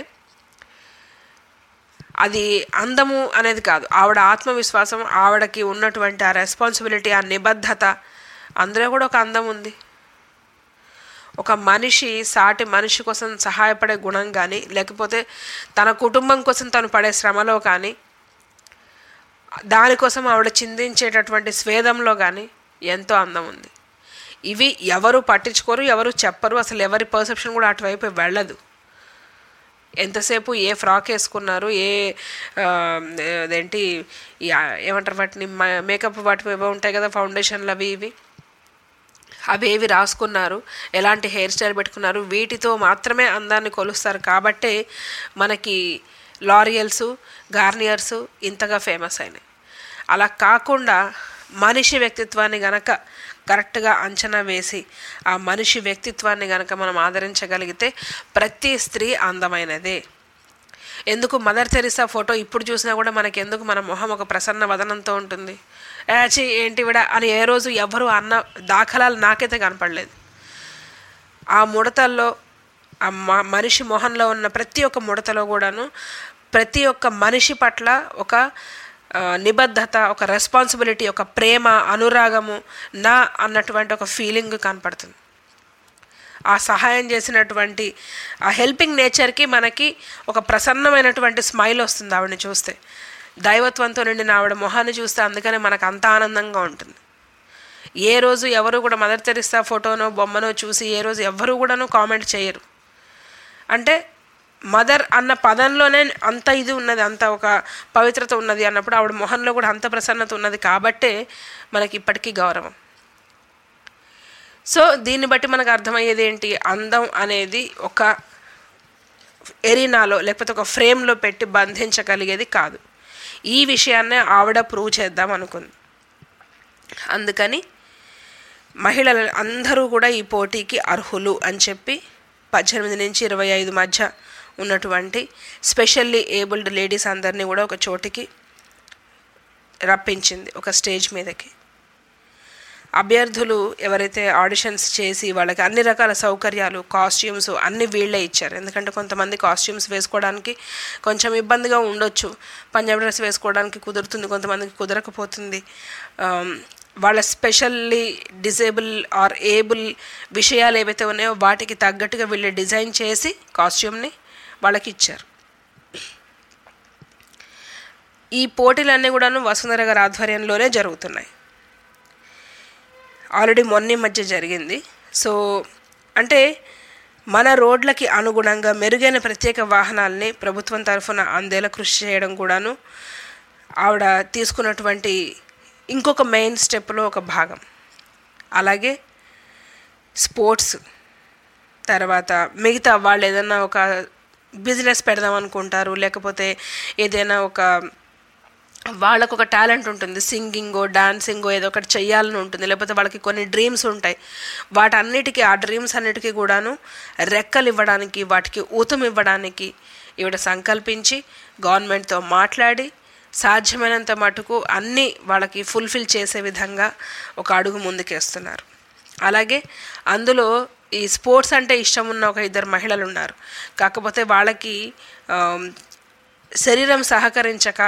అది అందము అనేది కాదు ఆవిడ ఆత్మవిశ్వాసం ఆవిడకి ఉన్నటువంటి ఆ రెస్పాన్సిబిలిటీ ఆ నిబద్ధత అందులో కూడా ఒక అందం ఉంది ఒక మనిషి సాటి మనిషి కోసం సహాయపడే గుణం కానీ లేకపోతే తన కుటుంబం కోసం తను పడే శ్రమలో కానీ దానికోసం ఆవిడ చిందించేటటువంటి స్వేదంలో కానీ ఎంతో అందం ఉంది ఇవి ఎవరు పట్టించుకోరు ఎవరు చెప్పరు అసలు ఎవరి పర్సెప్షన్ కూడా అటువైపు వెళ్ళదు ఎంతసేపు ఏ ఫ్రాక్ వేసుకున్నారు ఏ ఆ, అదేంటి ఈ ఆ, ఏమంటారు వాటిని మ- మేకప్ వాటి ఏవో ఉంటాయి కదా ఫౌండేషన్లు అవి ఇవి అవి ఏవి రాసుకున్నారు ఎలాంటి హెయిర్ స్టైల్ పెట్టుకున్నారు వీటితో మాత్రమే అందాన్ని కొలుస్తారు కాబట్టే మనకి లారియల్స్ గార్నియర్స్ ఇంతగా ఫేమస్ అయినాయి అలా కాకుండా మనిషి వ్యక్తిత్వాన్ని గనక కరెక్ట్గా అంచనా వేసి ఆ మనిషి వ్యక్తిత్వాన్ని గనక మనం ఆదరించగలిగితే ప్రతి స్త్రీ అందమైనదే ఎందుకు మదర్ తెరిసా ఫోటో ఇప్పుడు చూసినా కూడా మనకి ఎందుకు మన మొహం ఒక ప్రసన్న వదనంతో ఉంటుంది ఏచి ఏంటి విడ అని ఏ రోజు ఎవరు అన్న దాఖలాలు నాకైతే కనపడలేదు ఆ ముడతల్లో ఆ మ- మనిషి మొహంలో ఉన్న ప్రతి ఒక్క ముడతలో కూడాను ప్రతి ఒక్క మనిషి పట్ల ఒక ఆ, నిబద్ధత ఒక రెస్పాన్సిబిలిటీ ఒక ప్రేమ అనురాగము నా అన్నటువంటి ఒక ఫీలింగ్ కనపడుతుంది ఆ సహాయం చేసినటువంటి ఆ హెల్పింగ్ నేచర్కి మనకి ఒక ప్రసన్నమైనటువంటి స్మైల్ వస్తుంది ఆవిడని చూస్తే దైవత్వంతో నిండిన ఆవిడ మొహాన్ని చూస్తే అందుకనే మనకు అంత ఆనందంగా ఉంటుంది ఏ రోజు ఎవరు కూడా మదర్ తెరిస్తా ఫోటోనో బొమ్మనో చూసి ఏ రోజు ఎవరు కూడాను కామెంట్ చేయరు అంటే మదర్ అన్న పదంలోనే అంత ఇది ఉన్నది అంత ఒక పవిత్రత ఉన్నది అన్నప్పుడు ఆవిడ మొహంలో కూడా అంత ప్రసన్నత ఉన్నది కాబట్టే మనకి ఇప్పటికీ గౌరవం సో దీన్ని బట్టి మనకు అర్థమయ్యేది ఏంటి అందం అనేది ఒక ఎరీనాలో లేకపోతే ఒక ఫ్రేమ్లో పెట్టి బంధించగలిగేది కాదు ఈ విషయాన్నే ఆవిడ ప్రూవ్ చేద్దాం అనుకుంది అందుకని మహిళలు అందరూ కూడా ఈ పోటీకి అర్హులు అని చెప్పి పద్దెనిమిది నుంచి ఇరవై ఐదు మధ్య ఉన్నటువంటి స్పెషల్లీ ఏబుల్డ్ లేడీస్ అందరినీ కూడా ఒక చోటికి రప్పించింది ఒక స్టేజ్ మీదకి అభ్యర్థులు ఎవరైతే ఆడిషన్స్ చేసి వాళ్ళకి అన్ని రకాల సౌకర్యాలు కాస్ట్యూమ్స్ అన్ని వీళ్ళే ఇచ్చారు ఎందుకంటే కొంతమంది కాస్ట్యూమ్స్ వేసుకోవడానికి కొంచెం ఇబ్బందిగా ఉండొచ్చు పంజాబ్ డ్రెస్ వేసుకోవడానికి కుదురుతుంది కొంతమందికి కుదరకపోతుంది ఆమ్, వాళ్ళ స్పెషల్లీ డిజేబుల్ ఆర్ ఏబుల్ విషయాలు ఏవైతే ఉన్నాయో వాటికి తగ్గట్టుగా వీళ్ళు డిజైన్ చేసి కాస్ట్యూమ్ని వాళ్ళకి ఇచ్చారు ఈ పోటీలన్నీ కూడాను వసుంధర గారి ఆధ్వర్యంలోనే జరుగుతున్నాయి ఆల్రెడీ మొన్న ఈ మధ్య జరిగింది సో అంటే మన రోడ్లకి అనుగుణంగా మెరుగైన ప్రత్యేక వాహనాల్ని ప్రభుత్వం తరఫున అందేలా కృషి చేయడం కూడాను ఆవిడ తీసుకున్నటువంటి ఇంకొక మెయిన్ స్టెప్లో ఒక భాగం అలాగే స్పోర్ట్స్ తర్వాత మిగతా వాళ్ళు ఏదైనా ఒక బిజినెస్ పెడదాం అనుకుంటారు లేకపోతే ఏదైనా ఒక వాళ్ళకు ఒక టాలెంట్ ఉంటుంది సింగింగో డాన్సింగో ఏదో ఒకటి చెయ్యాలని ఉంటుంది లేకపోతే వాళ్ళకి కొన్ని డ్రీమ్స్ ఉంటాయి వాటన్నిటికీ ఆ డ్రీమ్స్ అన్నిటికీ కూడాను రెక్కలు ఇవ్వడానికి వాటికి ఊతం ఇవ్వడానికి ఈవిడ సంకల్పించి గవర్నమెంట్తో మాట్లాడి సాధ్యమైనంత మటుకు అన్నీ వాళ్ళకి ఫుల్ఫిల్ చేసే విధంగా ఒక అడుగు ముందుకేస్తున్నారు అలాగే అందులో ఈ స్పోర్ట్స్ అంటే ఇష్టం ఉన్న ఒక ఇద్దరు మహిళలు ఉన్నారు కాకపోతే వాళ్ళకి ఆమ్, శరీరం సహకరించక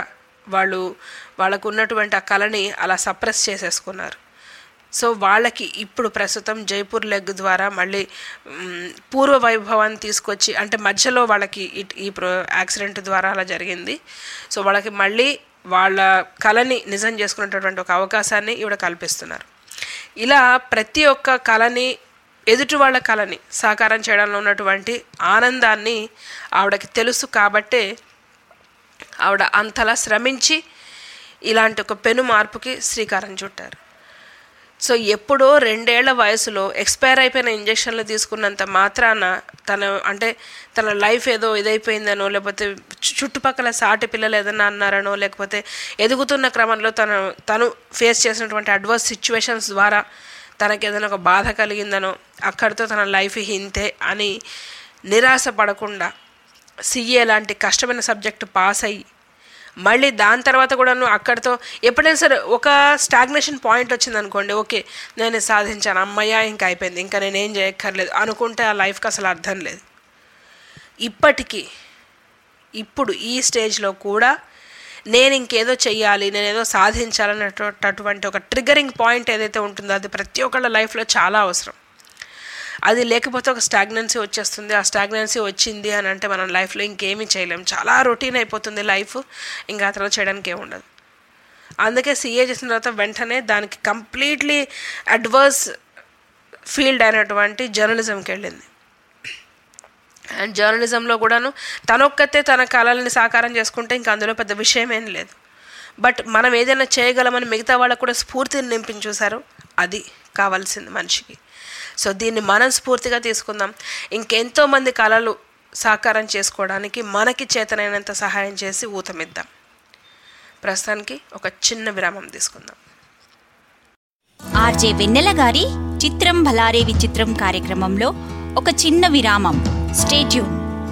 వాళ్ళు వాళ్ళకు ఉన్నటువంటి ఆ కళని అలా సప్రెస్ చేసేసుకున్నారు సో వాళ్ళకి ఇప్పుడు ప్రస్తుతం జైపూర్ లెగ్ ద్వారా మళ్ళీ మ్, పూర్వ వైభవాన్ని తీసుకొచ్చి అంటే మధ్యలో వాళ్ళకి ఇట్- ఈ ప్రో యాక్సిడెంట్ ద్వారా అలా జరిగింది సో వాళ్ళకి మళ్ళీ వాళ్ళ కళని నిజం చేసుకునేటటువంటి ఒక అవకాశాన్ని ఈవిడ కల్పిస్తున్నారు ఇలా ప్రతి ఒక్క కళని ఎదుటి వాళ్ళ కళని సాకారం చేయడంలో ఉన్నటువంటి ఆనందాన్ని ఆవిడకి తెలుసు కాబట్టే ఆవిడ అంతలా శ్రమించి ఇలాంటి ఒక పెను మార్పుకి శ్రీకారం చుట్టారు సో ఎప్పుడో రెండేళ్ల వయసులో ఎక్స్పైర్ అయిపోయిన ఇంజక్షన్లు తీసుకున్నంత మాత్రాన తన అంటే తన లైఫ్ ఏదో ఇదైపోయిందనో లేకపోతే చు- చుట్టుపక్కల సాటి పిల్లలు ఏదన్నా అన్నారనో లేకపోతే ఎదుగుతున్న క్రమంలో తను తను ఫేస్ చేసినటువంటి అడ్వర్స్ సిచ్యువేషన్స్ ద్వారా తనకి ఏదైనా ఒక బాధ కలిగిందనో అక్కడితో తన లైఫ్ ఇంతే అని నిరాశ పడకుండా సిఏ లాంటి కష్టమైన సబ్జెక్ట్ పాస్ అయ్యి మళ్ళీ దాని తర్వాత కూడాను అక్కడితో ఎప్పుడైనా సరే ఒక స్టాగ్నేషన్ పాయింట్ వచ్చింది అనుకోండి ఓకే నేను ఇది సాధించాను అమ్మయ్య ఇంకా అయిపోయింది ఇంకా నేనేం చేయక్కర్లేదు అనుకుంటే ఆ లైఫ్కి అసలు అర్థం లేదు ఇప్పటికీ ఇప్పుడు ఈ స్టేజ్లో కూడా నేను ఇంకేదో చెయ్యాలి నేను ఏదో సాధించాలనేటటువంటి ఒక ట్రిగరింగ్ పాయింట్ ఏదైతే ఉంటుందో అది ప్రతి ఒక్కళ్ళ లైఫ్లో చాలా అవసరం అది లేకపోతే ఒక స్టాగ్నెన్సీ వచ్చేస్తుంది ఆ స్టాగ్నెన్సీ వచ్చింది అని అంటే మనం లైఫ్లో ఇంకేమీ చేయలేం చాలా రొటీన్ అయిపోతుంది లైఫ్ ఇంకా ఆ తర్వాత చేయడానికి ఏముండదు అందుకే సీఏ చేసిన తర్వాత వెంటనే దానికి కంప్లీట్లీ అడ్వర్స్ ఫీల్డ్ అయినటువంటి జర్నలిజంకి వెళ్ళింది అండ్ జర్నలిజంలో కూడాను తనొక్కతే తన కళల్ని సాకారం చేసుకుంటే ఇంకా అందులో పెద్ద విషయం ఏం లేదు బట్ మనం ఏదైనా చేయగలమని మిగతా వాళ్ళకు కూడా స్ఫూర్తిని నింపించి చూసారు అది కావాల్సింది మనిషికి సో దీన్ని మనం స్ఫూర్తిగా తీసుకుందాం ఇంకెంతో మంది కళలు సాకారం చేసుకోవడానికి మనకి చేతనైనంత సహాయం చేసి ఊతమిద్దాం ప్రస్తుతానికి ఒక చిన్న విరామం తీసుకుందాం ఆర్జే వెన్నెల గారి చిత్రం భలారే విచిత్రం కార్యక్రమంలో ఒక చిన్న విరామం స్టేట్యూన్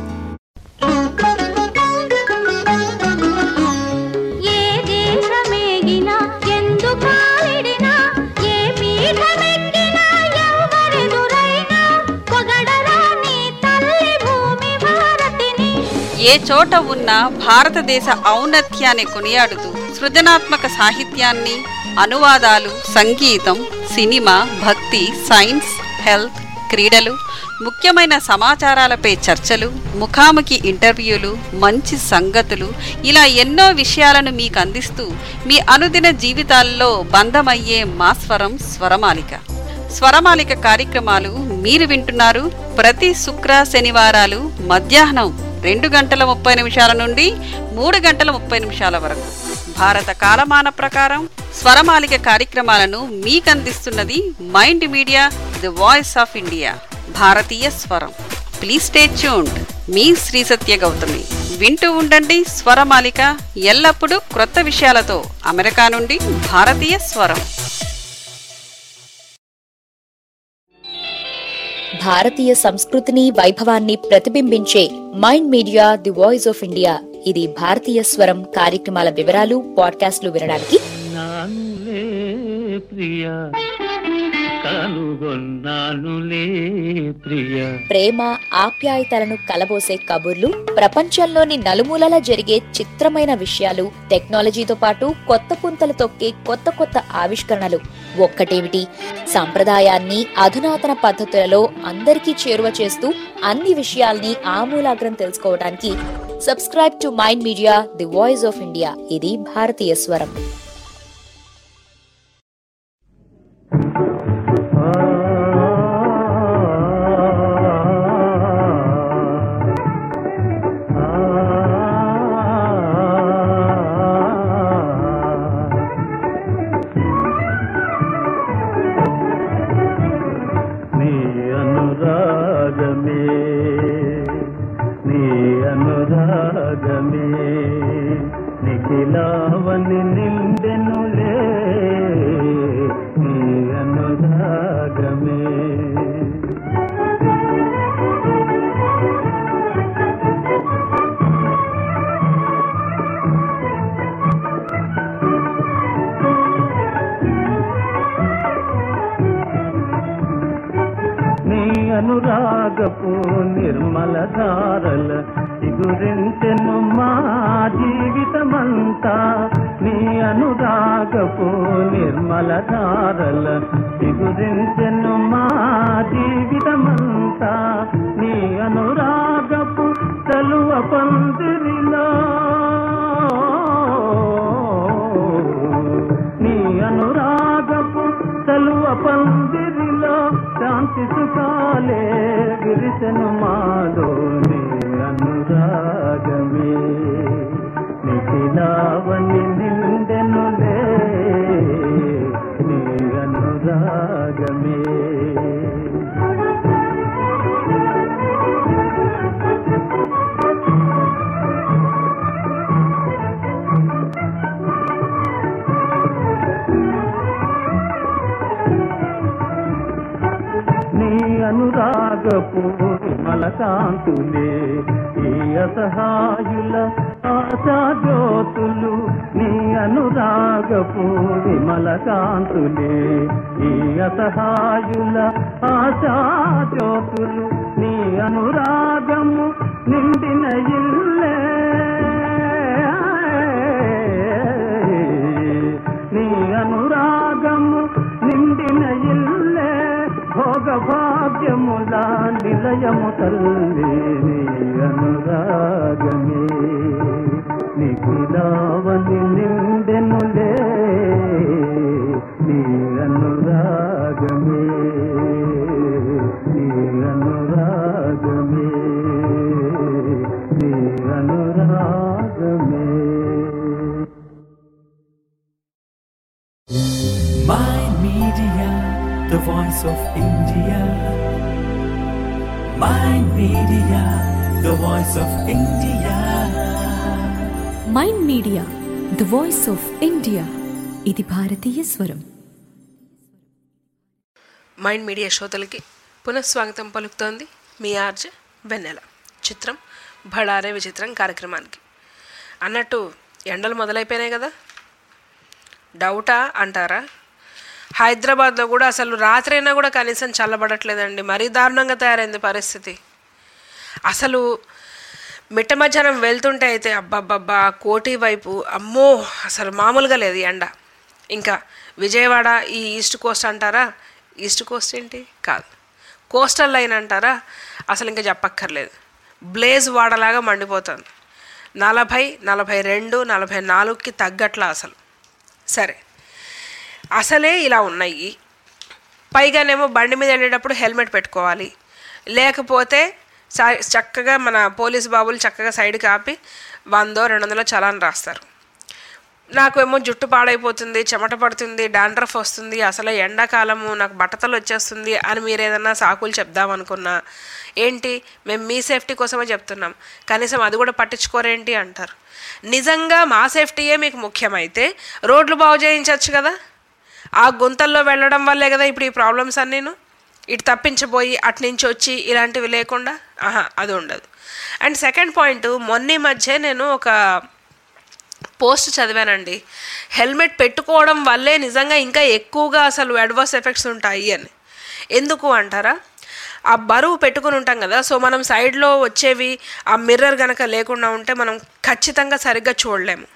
ఏ దేశమేగినా ఎందు కాలిడినా ఏ పీఠమెక్కినా ఎవరెదురైనా పొగడరా నీ తల్లి భూమి భారతిని ఏ చోట ఉన్న భారతదేశ ఔన్నత్యాన్ని కొనియాడుతూ సృజనాత్మక సాహిత్యాన్ని అనువాదాలు సంగీతం సినిమా భక్తి సైన్స్ హెల్త్ క్రీడలు ముఖ్యమైన సమాచారాలపై చర్చలు ముఖాముఖి ఇంటర్వ్యూలు మంచి సంగతులు ఇలా ఎన్నో విషయాలను మీకు అందిస్తూ మీ అనుదిన జీవితాల్లో బంధమయ్యే మా స్వరం స్వరమాలిక స్వరమాలిక కార్యక్రమాలు మీరు వింటున్నారు ప్రతి శుక్ర శనివారాలు మధ్యాహ్నం రెండు గంటల ముప్పై నిమిషాల నుండి మూడు గంటల ముప్పై నిమిషాల వరకు భారత కాలమాన ప్రకారం స్వరమాలిక కార్యక్రమాలను మీకు అందిస్తున్నది Mind Media the voice of India భారతీయ స్వరం ప్లీజ్ స్టే ట్యూన్డ్ మీ శ్రీ సత్య గౌతమి వింటూ ఉండండి స్వరమాలిక ఎల్లప్పుడూ క్రొత్త విషయాలతో అమెరికా నుండి భారతీయ స్వరం భారతీయ సంస్కృతిని వైభవాన్ని ప్రతిబింబించే Mind Media the voice of India ఇది భారతీయ స్వరం కార్యక్రమాల వివరాలు పాడ్కాస్ట్లు వినడానికి నానులే ప్రియ కనుగొన్నానులే ప్రియ ప్రేమ ఆప్యాయతలను కలబోసే కబుర్లు ప్రపంచంలోని నలుమూలలా జరిగే చిత్రమైన విషయాలు టెక్నాలజీతో పాటు కొత్త పుంతలు తొక్కే కొత్త కొత్త ఆవిష్కరణలు ఒక్కటేమిటి సంప్రదాయాన్ని అధునాతన పద్ధతులలో అందరికీ చేరువ చేస్తూ అన్ని విషయాల్ని ఆమూలాగ్రం తెలుసుకోవడానికి subscribe to Mind Media the voice of India ఇది భారతీయ స్వరం నీ అనురాగమే నీ అనురాగమే నిఖిలావని నిండెనులే నీ అనురాగమే నీ అనురాగపు నిర్మల ధారల చిగురించెను మా జీవితమంతా నీ అనురాగపు నిర్మల ధారల చిగురించెను మా జీవితమంతా నీ అనురాగపు తలువ పందిరిలో నీ అనురాగపు తలువ పందిరిలో శాంతి సుఖాలే విరిసెను మాలో నీ అనురాగమే నిఖిలావని నిండెనులే నీ అనురాగమే నీ అనురాగపు మలకాంతులే ఈ అసహాయుల ఆశా జ్యోతులు నీ అనురాగపు విమలకాంతులే ఈ అసహాయుల ఆశా జ్యోతులు నీ అనురాగము నిండిన ఇల్లే నీ అనురాగము నిండిన ఇల్లే భోగ భాగ్యముల నిలయము తల్లి నీ అనురాగమే నిఖిలావని నిండెనులే నీ అనురాగమే నీ అనురాగమే నీ అనురాగమే My Media, the voice of India. My Media, the voice of India. Mind Media the voice of India ఇది భారతీయ స్వరం మైండ్ మీడియా శ్రోతలకి పునఃస్వాగతం పలుకుతోంది మీ ఆర్జ వెన్నెల చిత్రం భళారే విచిత్రం కార్యక్రమానికి అన్నట్టు ఎండలు మొదలైపోయినాయి కదా డౌటా అంటారా హైదరాబాద్లో కూడా అసలు రాత్రైనా కూడా కనీసం చల్లబడట్లేదండి మరీ దారుణంగా తయారైంది పరిస్థితి అసలు మిట్ట మధ్యాహ్నం వెళ్తుంటే అయితే అబ్బబ్బబ్బా కోటి వైపు అమ్మో అసలు మామూలుగా లేదు ఈ ఎండ ఇంకా విజయవాడ ఈ ఈస్ట్ కోస్ట్ అంటారా ఈస్ట్ కోస్ట్ ఏంటి కాదు కోస్టల్ లైన్ అంటారా అసలు ఇంకా చెప్పక్కర్లేదు బ్లేజ్ వాడలాగా మండిపోతుంది నలభై నలభై రెండు నలభై నాలుగుకి తగ్గట్లా అసలు సరే అసలే ఇలా ఉన్నాయి పైగానేమో బండి మీద వెళ్ళేటప్పుడు హెల్మెట్ పెట్టుకోవాలి లేకపోతే సా- చక్కగా మన పోలీస్ బాబులు చక్కగా సైడ్కి ఆపి వందో రెండు వందలో చలాన్ రాస్తారు నాకు ఏమో జుట్టు పాడైపోతుంది చెమట పడుతుంది డాండ్రఫ్ వస్తుంది అసలు ఎండాకాలము నాకు బట్టతలు వచ్చేస్తుంది అని మీరు ఏదన్నా సాకులు చెప్దామనుకున్నా ఏంటి మేము మీ సేఫ్టీ కోసమే చెప్తున్నాం కనీసం అది కూడా పట్టించుకోరేంటి అంటారు నిజంగా మా సేఫ్టీయే మీకు ముఖ్యమైతే రోడ్లు బాగు చేయించవచ్చు కదా ఆ గుంతల్లో వెళ్ళడం వల్లే కదా ఇప్పుడు ఈ ప్రాబ్లమ్స్ అన్నీను ఇటు తప్పించబోయి అటు నుంచి వచ్చి ఇలాంటివి లేకుండా ఆహా అది ఉండదు అండ్ సెకండ్ పాయింట్ మొన్న ఈ మధ్య నేను ఒక పోస్ట్ చదివానండి హెల్మెట్ పెట్టుకోవడం వల్లే నిజంగా ఇంకా ఎక్కువగా అసలు అడ్వర్స్ ఎఫెక్ట్స్ ఉంటాయి అని ఎందుకు అంటారా ఆ బరువు పెట్టుకుని ఉంటాం కదా సో మనం సైడ్లో వచ్చేవి ఆ మిర్రర్ గనక లేకుండా ఉంటే మనం ఖచ్చితంగా సరిగ్గా చూడలేము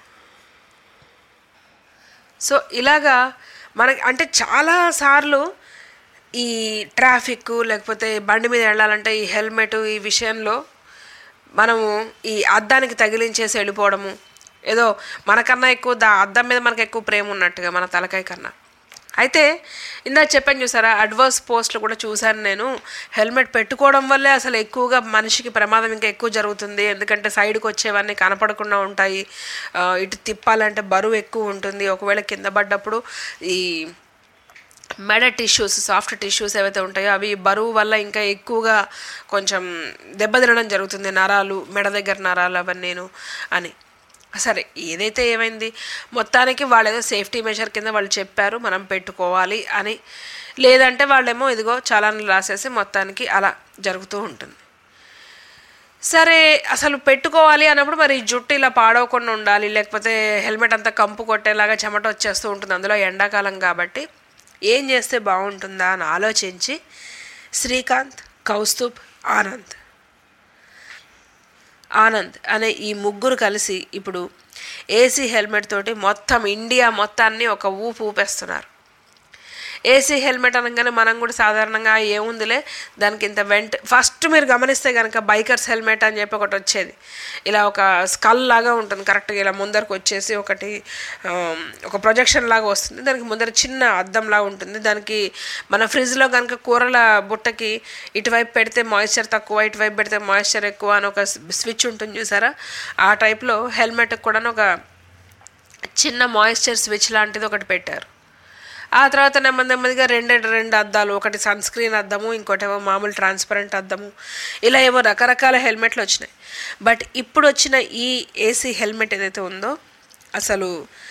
సో ఇలాగా మనకి అంటే చాలా సార్లు ఈ ట్రాఫిక్ లేకపోతే బండి మీద వెళ్ళాలంటే ఈ హెల్మెట్ ఈ విషయంలో మనము ఈ అద్దానికి తగిలించేసి వెళ్ళిపోవడము ఏదో మనకన్నా ఎక్కువ దా అద్దం మీద మనకు ఎక్కువ ప్రేమ ఉన్నట్టుగా మన తలకాయ కన్నా అయితే ఇందాక చెప్పాను చూసారా అడ్వర్స్ పోస్ట్లు కూడా చూశాను నేను హెల్మెట్ పెట్టుకోవడం వల్లే అసలు ఎక్కువగా మనిషికి ప్రమాదం ఇంకా ఎక్కువ జరుగుతుంది ఎందుకంటే సైడ్కి వచ్చేవన్నీ కనపడకుండా ఉంటాయి ఆ, ఇటు తిప్పాలంటే బరువు ఎక్కువ ఉంటుంది ఒకవేళ కింద పడ్డప్పుడు ఈ మెడ టిష్యూస్ సాఫ్ట్ టిష్యూస్ ఏవైతే ఉంటాయో అవి బరువు వల్ల ఇంకా ఎక్కువగా కొంచెం దెబ్బతినడం జరుగుతుంది నరాలు మెడ దగ్గర నరాలు అవన్నీను అని సరే ఏదైతే ఏమైంది మొత్తానికి వాళ్ళు ఏదో సేఫ్టీ మెజర్ కింద వాళ్ళు చెప్పారు మనం పెట్టుకోవాలి అని లేదంటే వాళ్ళేమో ఇదిగో చలాన్లు రాసేసి మొత్తానికి అలా జరుగుతూ ఉంటుంది సరే అసలు పెట్టుకోవాలి అన్నప్పుడు మరి జుట్టు ఇలా పాడవకుండా ఉండాలి లేకపోతే హెల్మెట్ అంతా కంపు కొట్టేలాగా చెమట వచ్చేస్తూ ఉంటుంది అందులో ఎండాకాలం కాబట్టి ఏం చేస్తే బాగుంటుందా అని ఆలోచించి శ్రీకాంత్ కౌస్తుబ్ ఆనంద్ ఆనంద్ అనే ఈ ముగ్గురు కలిసి ఇప్పుడు ఏసీ హెల్మెట్ తోటి మొత్తం ఇండియా మొత్తాన్ని ఒక ఊపు ఊపేస్తున్నారు ఏసీ హెల్మెట్ అనగానే మనం కూడా సాధారణంగా ఏముందిలే దానికి ఇంత వెంట ఫస్ట్ మీరు గమనిస్తే కనుక బైకర్స్ హెల్మెట్ అని చెప్పి ఒకటి వచ్చేది ఇలా ఒక స్కల్ లాగా ఉంటుంది కరెక్ట్గా ఇలా ముందరకు వచ్చేసి ఒకటి ఆ, ఒక ప్రొజెక్షన్ లాగా వస్తుంది దానికి ముందర చిన్న అద్దం లాగా ఉంటుంది దానికి మన ఫ్రిడ్జ్లో కనుక కూరల బుట్టకి ఇటువైపు పెడితే మాయిశ్చర్ తక్కువ ఇటువైపు పెడితే మాయిశ్చర్ ఎక్కువ అని ఒక స్విచ్ ఉంటుంది చూసారా ఆ టైప్లో హెల్మెట్ కూడా ఒక చిన్న మాయిశ్చర్ స్విచ్ లాంటిది ఒకటి పెట్టారు ఆ తర్వాత నెమ్మది నెమ్మదిగా రెండు రెండు అద్దాలు ఒకటి సన్ స్క్రీన్ అద్దము ఇంకోటేమో మామూలు ట్రాన్స్పరెంట్ అద్దము ఇలా ఏమో రకరకాల హెల్మెట్లు వచ్చినాయి బట్ ఇప్పుడు వచ్చిన ఈ ఏసీ హెల్మెట్ ఏదైతే ఉందో అసలు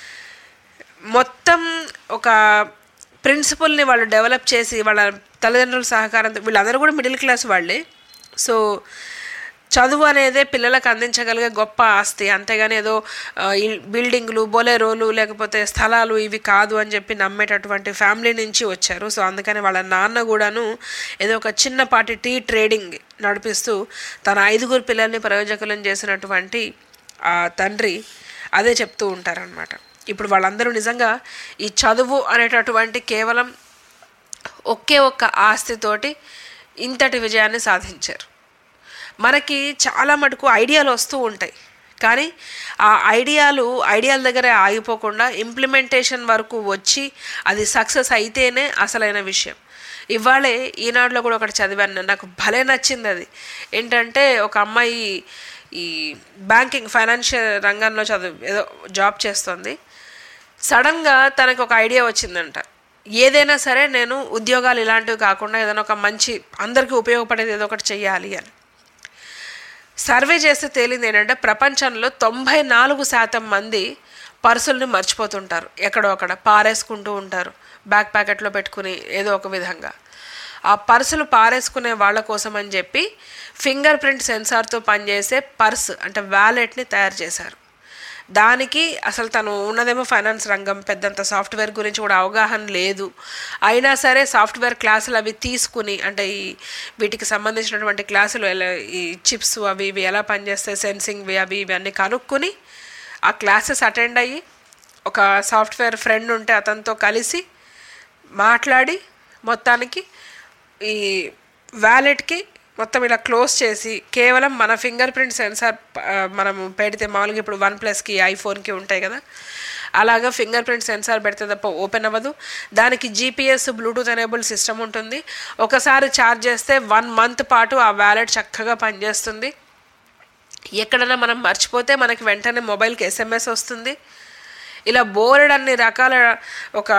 మొత్తం ఒక ప్రిన్సిపల్ని వాళ్ళు డెవలప్ చేసి వాళ్ళ తల్లిదండ్రుల సహకారంతో వీళ్ళందరూ కూడా మిడిల్ క్లాస్ వాళ్ళే సో చదువు అనేదే పిల్లలకు అందించగలిగే గొప్ప ఆస్తి అంతేగాని ఏదో ఆ, ఇల్- బిల్డింగ్లు బొలెరోలు లేకపోతే స్థలాలు ఇవి కాదు అని చెప్పి నమ్మేటటువంటి ఫ్యామిలీ నుంచి వచ్చారు సో అందుకని వాళ్ళ నాన్న కూడాను ఏదో ఒక చిన్నపాటి టీ ట్రేడింగ్ నడిపిస్తూ తన ఐదుగురు పిల్లల్ని ప్రయోజకులను చేసినటువంటి ఆ తండ్రి అదే చెప్తూ ఉంటారనమాట ఇప్పుడు వాళ్ళందరూ నిజంగా ఈ చదువు అనేటటువంటి కేవలం ఒకే ఒక్క ఆస్తితోటి ఇంతటి విజయాన్ని సాధించారు మనకి చాలా మటుకు ఐడియాలు వస్తూ ఉంటాయి కానీ ఆ ఐడియాలు ఐడియాల దగ్గరే ఆగిపోకుండా ఇంప్లిమెంటేషన్ వరకు వచ్చి అది సక్సెస్ అయితేనే అసలైన విషయం ఇవాళే ఈనాడులో కూడా ఒకటి చదివాను నేను. నాకు భలే నచ్చింది అది ఏంటంటే ఒక అమ్మాయి ఈ బ్యాంకింగ్ ఫైనాన్షియల్ రంగంలో చదువు ఏదో జాబ్ చేస్తుంది సడన్గా తనకు ఒక ఐడియా వచ్చిందంట ఏదైనా సరే నేను ఉద్యోగాలు ఇలాంటివి కాకుండా ఏదైనా ఒక మంచి అందరికీ ఉపయోగపడేది ఏదో ఒకటి చెయ్యాలి అని సర్వే చేస్తే తేలింది ఏంటంటే ప్రపంచంలో తొంభై నాలుగు శాతం మంది పర్సుల్ని మర్చిపోతుంటారు ఎక్కడో అక్కడ పారేసుకుంటూ ఉంటారు బ్యాక్ ప్యాకెట్లో పెట్టుకుని ఏదో ఒక విధంగా ఆ పర్సులు పారేసుకునే వాళ్ళ కోసం అని చెప్పి ఫింగర్ ప్రింట్ సెన్సార్తో పనిచేసే పర్స్ అంటే వ్యాలెట్ని తయారు చేశారు దానికి అసలు తను ఉన్నదేమో ఫైనాన్స్ రంగం పెద్దంత సాఫ్ట్వేర్ గురించి కూడా అవగాహన లేదు అయినా సరే సాఫ్ట్వేర్ క్లాసులు అవి తీసుకుని అంటే ఈ వీటికి సంబంధించినటువంటి క్లాసులు ఎలా ఈ చిప్స్ అవి ఇవి ఎలా పనిచేస్తాయి సెన్సింగ్వి అవి ఇవి అన్నీ కనుక్కొని ఆ క్లాసెస్ అటెండ్ అయ్యి ఒక సాఫ్ట్వేర్ ఫ్రెండ్ ఉంటే అతనితో కలిసి మాట్లాడి మొత్తానికి ఈ వ్యాలెట్కి మొత్తం ఇలా క్లోజ్ చేసి కేవలం మన ఫింగర్ ప్రింట్ సెన్సార్ మనం పెడితే మామూలుగా ఇప్పుడు వన్ ప్లస్కి ఐఫోన్కి ఉంటాయి కదా అలాగా ఫింగర్ ప్రింట్ సెన్సార్ పెడితే తప్ప ఓపెన్ అవ్వదు దానికి జీపీఎస్ బ్లూటూత్ ఎనేబుల్ సిస్టమ్ ఉంటుంది ఒకసారి ఛార్జ్ చేస్తే వన్ మంత్ పాటు ఆ వ్యాలెట్ చక్కగా పనిచేస్తుంది ఎక్కడైనా మనం మర్చిపోతే మనకి వెంటనే మొబైల్కి ఎస్ఎంఎస్ వస్తుంది ఇలా బోర్డ్ అన్ని రకాల ఒక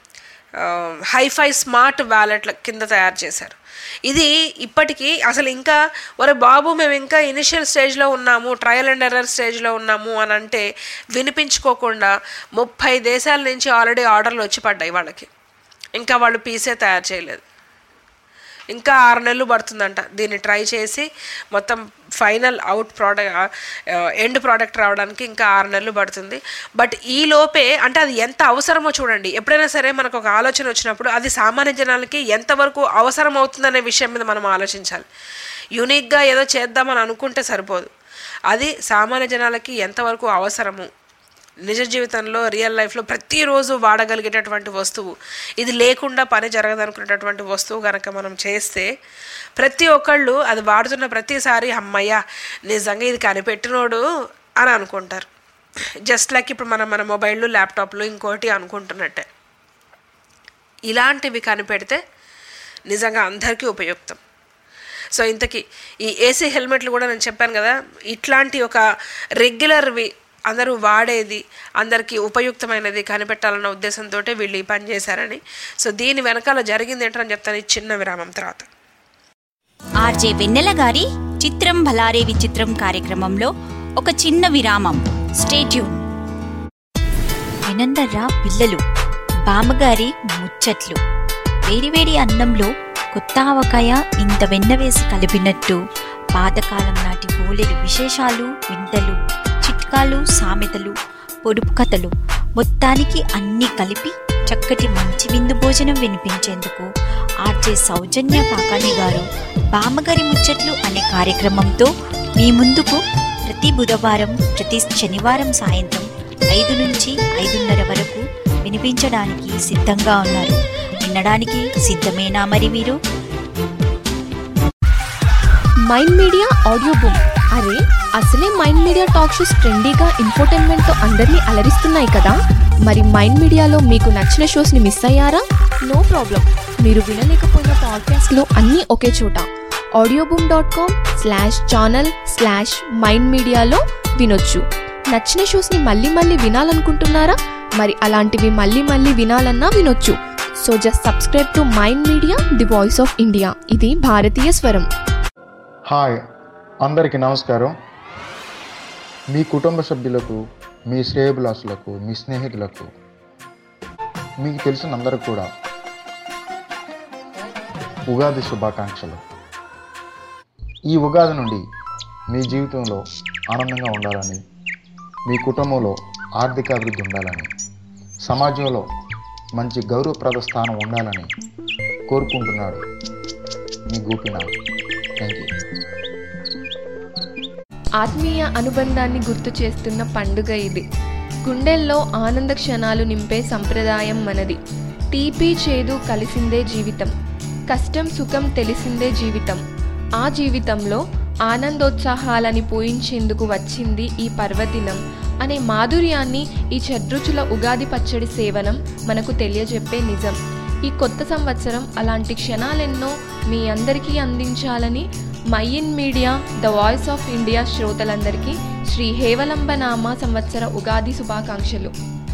హైఫై స్మార్ట్ వ్యాలెట్ల కింద తయారు చేశారు ఇది ఇప్పటికీ అసలు ఇంకా ఒరే బాబు మేము ఇంకా ఇనిషియల్ స్టేజ్లో ఉన్నాము ట్రయల్ అండ్ ఎర్రర్ స్టేజ్లో ఉన్నాము అని అంటే వినిపించుకోకుండా ముప్పై దేశాల నుంచి ఆల్రెడీ ఆర్డర్లు వచ్చి పడ్డాయి వాళ్ళకి ఇంకా వాళ్ళు పీసే తయారు చేయలేదు ఇంకా ఆరు నెలలు పడుతుందంట దీన్ని ట్రై చేసి మొత్తం final out product end product రావడానికి ఇంకా ఆరు నెలలు పడుతుంది బట్ ఈ లోపే అంటే అది ఎంత అవసరమో చూడండి ఎప్పుడైనా సరే మనకు ఒక ఆలోచన వచ్చినప్పుడు అది సామాన్య జనాలకి ఎంతవరకు అవసరం అవుతుందనే విషయం మీద మనం ఆలోచించాలి యూనిక్గా ఏదో చేద్దామని అనుకుంటే సరిపోదు అది సామాన్య జనాలకి ఎంతవరకు అవసరము నిజ జీవితంలో రియల్ లైఫ్లో ప్రతిరోజు వాడగలిగేటటువంటి వస్తువు ఇది లేకుండా పని జరగదనుకునేటటువంటి వస్తువు కనుక మనం చేస్తే ప్రతి ఒక్కళ్ళు అది వాడుతున్న ప్రతిసారి అమ్మయ్య నిజంగా ఇది కనిపెట్టినోడు అని అనుకుంటారు జస్ట్ లైక్ ఇప్పుడు మనం మన మొబైళ్ళు ల్యాప్టాప్లు ఇంకోటి అనుకుంటున్నట్టే ఇలాంటివి కనిపెడితే నిజంగా అందరికీ ఉపయుక్తం సో ఇంతకీ ఈ ఏసీ హెల్మెట్లు కూడా నేను చెప్పాను కదా ఇట్లాంటి ఒక రెగ్యులర్వి అందరూ వాడేది అందరికీ ఉపయుక్తమైనది కనిపెట్టాలన్న ఉద్దేశంతో వీళ్ళు ఈ పని చేశారని సో దీని వెనకాల జరిగింది ఏంటని చెప్తాను ఈ చిన్న విరామం తర్వాత ఆర్జే వెన్నెల గారి చిత్రం భలారే విచిత్రం కార్యక్రమంలో ఒక చిన్న విరామం స్టేట్యూన్ వినందర్రా పిల్లలు బామ్మగారి ముచ్చట్లు వేడివేడి అన్నంలో కొత్త ఆవకాయ ఇంత వెన్న వేసి కలిపినట్టు పాతకాలం నాటి బోలెడు విశేషాలు వింతలు చిట్కాలు సామెతలు పొడుపు కథలు మొత్తానికి అన్నీ కలిపి చక్కటి మంచి విందు భోజనం వినిపించేందుకు ఆర్జే సౌజన్య కాకాని గారు బామ్మగారి ముచ్చట్లు అనే కార్యక్రమంతో మీ ముందుకు ప్రతి బుధవారం ప్రతి శనివారం సాయంత్రం ఐదు నుంచి ఐదున్నర వరకు వినిపించడానికి సిద్ధంగా ఉన్నారు వినడానికి సిద్ధమేనా మరి మీరు మైండ్ మీడియా ఆడియో బుక్ అరే అసలే మైండ్ మీడియా టాక్ షోస్ ట్రెండీగా ఇన్ఫోటైన్మెంట్తో అందరినీ అలరిస్తున్నాయి కదా మరి మైండ్ మీడియాలో మీకు నచ్చిన షోస్ని మిస్ అయ్యారా నో ప్రాబ్లం మీరు వినలేకపోయిన పాడ్కాస్ట్లో అన్నీ ఒకే చోట audio boom dot com slash channel slash Mind మీడియాలో వినొచ్చు నచ్చిన షోస్ని మళ్ళీ మళ్ళీ వినాలనుకుంటున్నారా మరి అలాంటివి మళ్ళీ మళ్ళీ వినాలన్నా వినొచ్చు so just subscribe to Mind Media the voice of India ఇది భారతీయ స్వరం హాయ్ అందరికీ నమస్కారం మీ కుటుంబ సభ్యులకు మీ శ్రేయభిలాషులకు మీ స్నేహితులకు మీకు తెలిసిన అందరికి కూడా ఉగాది శుభాకాంక్షలు ఈ ఉగాది నుండి మీ జీవితంలో ఆనందంగా ఉండాలని మీ కుటుంబంలో ఆర్థిక అభివృద్ధి ఉండాలని సమాజంలో మంచి గౌరవప్రద స్థానం ఉండాలని కోరుకుంటున్నాడు మీ గోపీనాథ్ థ్యాంక్ యూ ఆత్మీయ అనుబంధాన్ని గుర్తు చేస్తున్న పండుగ ఇది గుండెల్లో ఆనంద క్షణాలు నింపే సంప్రదాయం మనది తీపి చేదు కలిసిందే జీవితం కష్టం సుఖం తెలిసిందే జీవితం ఆ జీవితంలో ఆనందోత్సాహాలని పూయించేందుకు వచ్చింది ఈ పర్వదినం అనే మాధుర్యాన్ని ఈ షడ్రుచుల ఉగాది పచ్చడి సేవనం మనకు తెలియజెప్పే నిజం ఈ కొత్త సంవత్సరం అలాంటి క్షణాలెన్నో మీ అందరికీ అందించాలని Mind Media the voice of India శ్రోతలందరికీ శ్రీ హేవలంబనామ సంవత్సర ఉగాది శుభాకాంక్షలు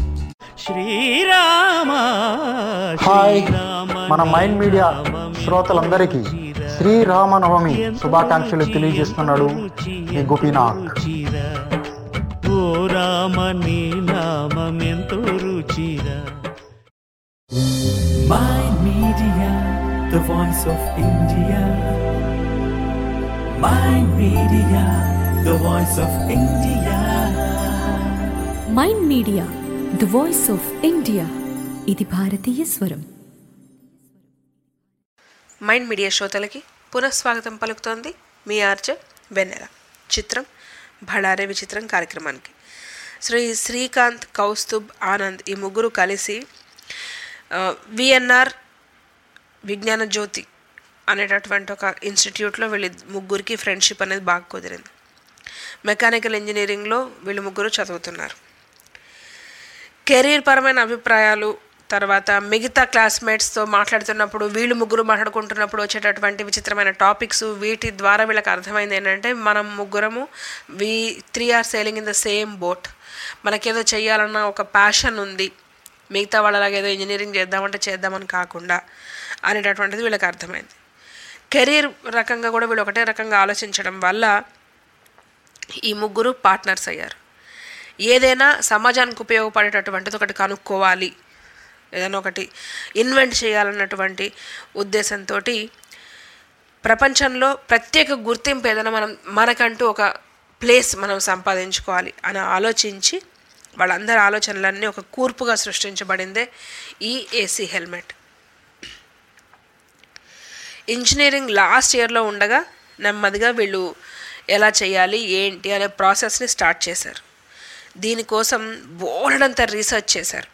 శ్రీరామ హాయ్ మన మైండ్ మీడియా శ్రోతలందరికీ శ్రీరామనవమి శుభాకాంక్షలు తెలియజేస్తున్నాడు మీ గోపీనాథ్ ఓ రామ నీ నామెంతో రుచిరా Mind Media, the voice of India. Mind Media, the voice of India. Mind Media the voice of India ఇది భారతీయ స్వరం మైండ్ మీడియా శ్రోతలకి పునఃస్వాగతం పలుకుతోంది మీ ఆర్జే వెన్నెల చిత్రం భడారే విచిత్రం కార్యక్రమానికి శ్రీ శ్రీకాంత్ కౌస్తుబ్ ఆనంద్ ఈ ముగ్గురు కలిసి విఎన్ఆర్ విజ్ఞాన జ్యోతి అనేటటువంటి ఒక ఇన్స్టిట్యూట్లో వీళ్ళ ముగ్గురికి ఫ్రెండ్షిప్ అనేది బాగా కుదిరింది మెకానికల్ ఇంజనీరింగ్లో వీళ్ళు ముగ్గురు చదువుతున్నారు కెరీర్ పరమైన అభిప్రాయాలు తర్వాత మిగతా క్లాస్మేట్స్తో మాట్లాడుతున్నప్పుడు వీళ్ళు ముగ్గురు మాట్లాడుకుంటున్నప్పుడు వచ్చేటటువంటి విచిత్రమైన టాపిక్స్ వీటి ద్వారా వీళ్ళకి అర్థమైంది ఏంటంటే మనం ముగ్గురము we three are sailing in the same boat మనకేదో చేయాలన్న ఒక ప్యాషన్ ఉంది మిగతా వాళ్ళలాగా ఏదో ఇంజనీరింగ్ చేద్దామంటే చేద్దామని కాకుండా అనేటటువంటిది వీళ్ళకి అర్థమైంది కెరీర్ రకంగా కూడా వీళ్ళు ఒకటే రకంగా ఆలోచించడం వల్ల ఈ ముగ్గురు పార్ట్నర్స్ అయ్యారు ఏదైనా సమాజానికి ఉపయోగపడేటటువంటిది ఒకటి కనుక్కోవాలి ఏదైనా ఒకటి ఇన్వెంట్ చేయాలన్నటువంటి ఉద్దేశంతో ప్రపంచంలో ప్రత్యేక గుర్తింపు ఏదైనా మనం మనకంటూ ఒక ప్లేస్ మనం సంపాదించుకోవాలి అని ఆలోచించి వాళ్ళందరి ఆలోచనలన్నీ ఒక కూర్పుగా సృష్టించబడిందే ఈ ఏసీ హెల్మెట్ ఇంజనీరింగ్ లాస్ట్ ఇయర్లో ఉండగా నెమ్మదిగా వీళ్ళు ఎలా చేయాలి ఏంటి అనే ప్రాసెస్ని స్టార్ట్ చేశారు దీనికోసం బోలెడంత రీసెర్చ్ చేశారు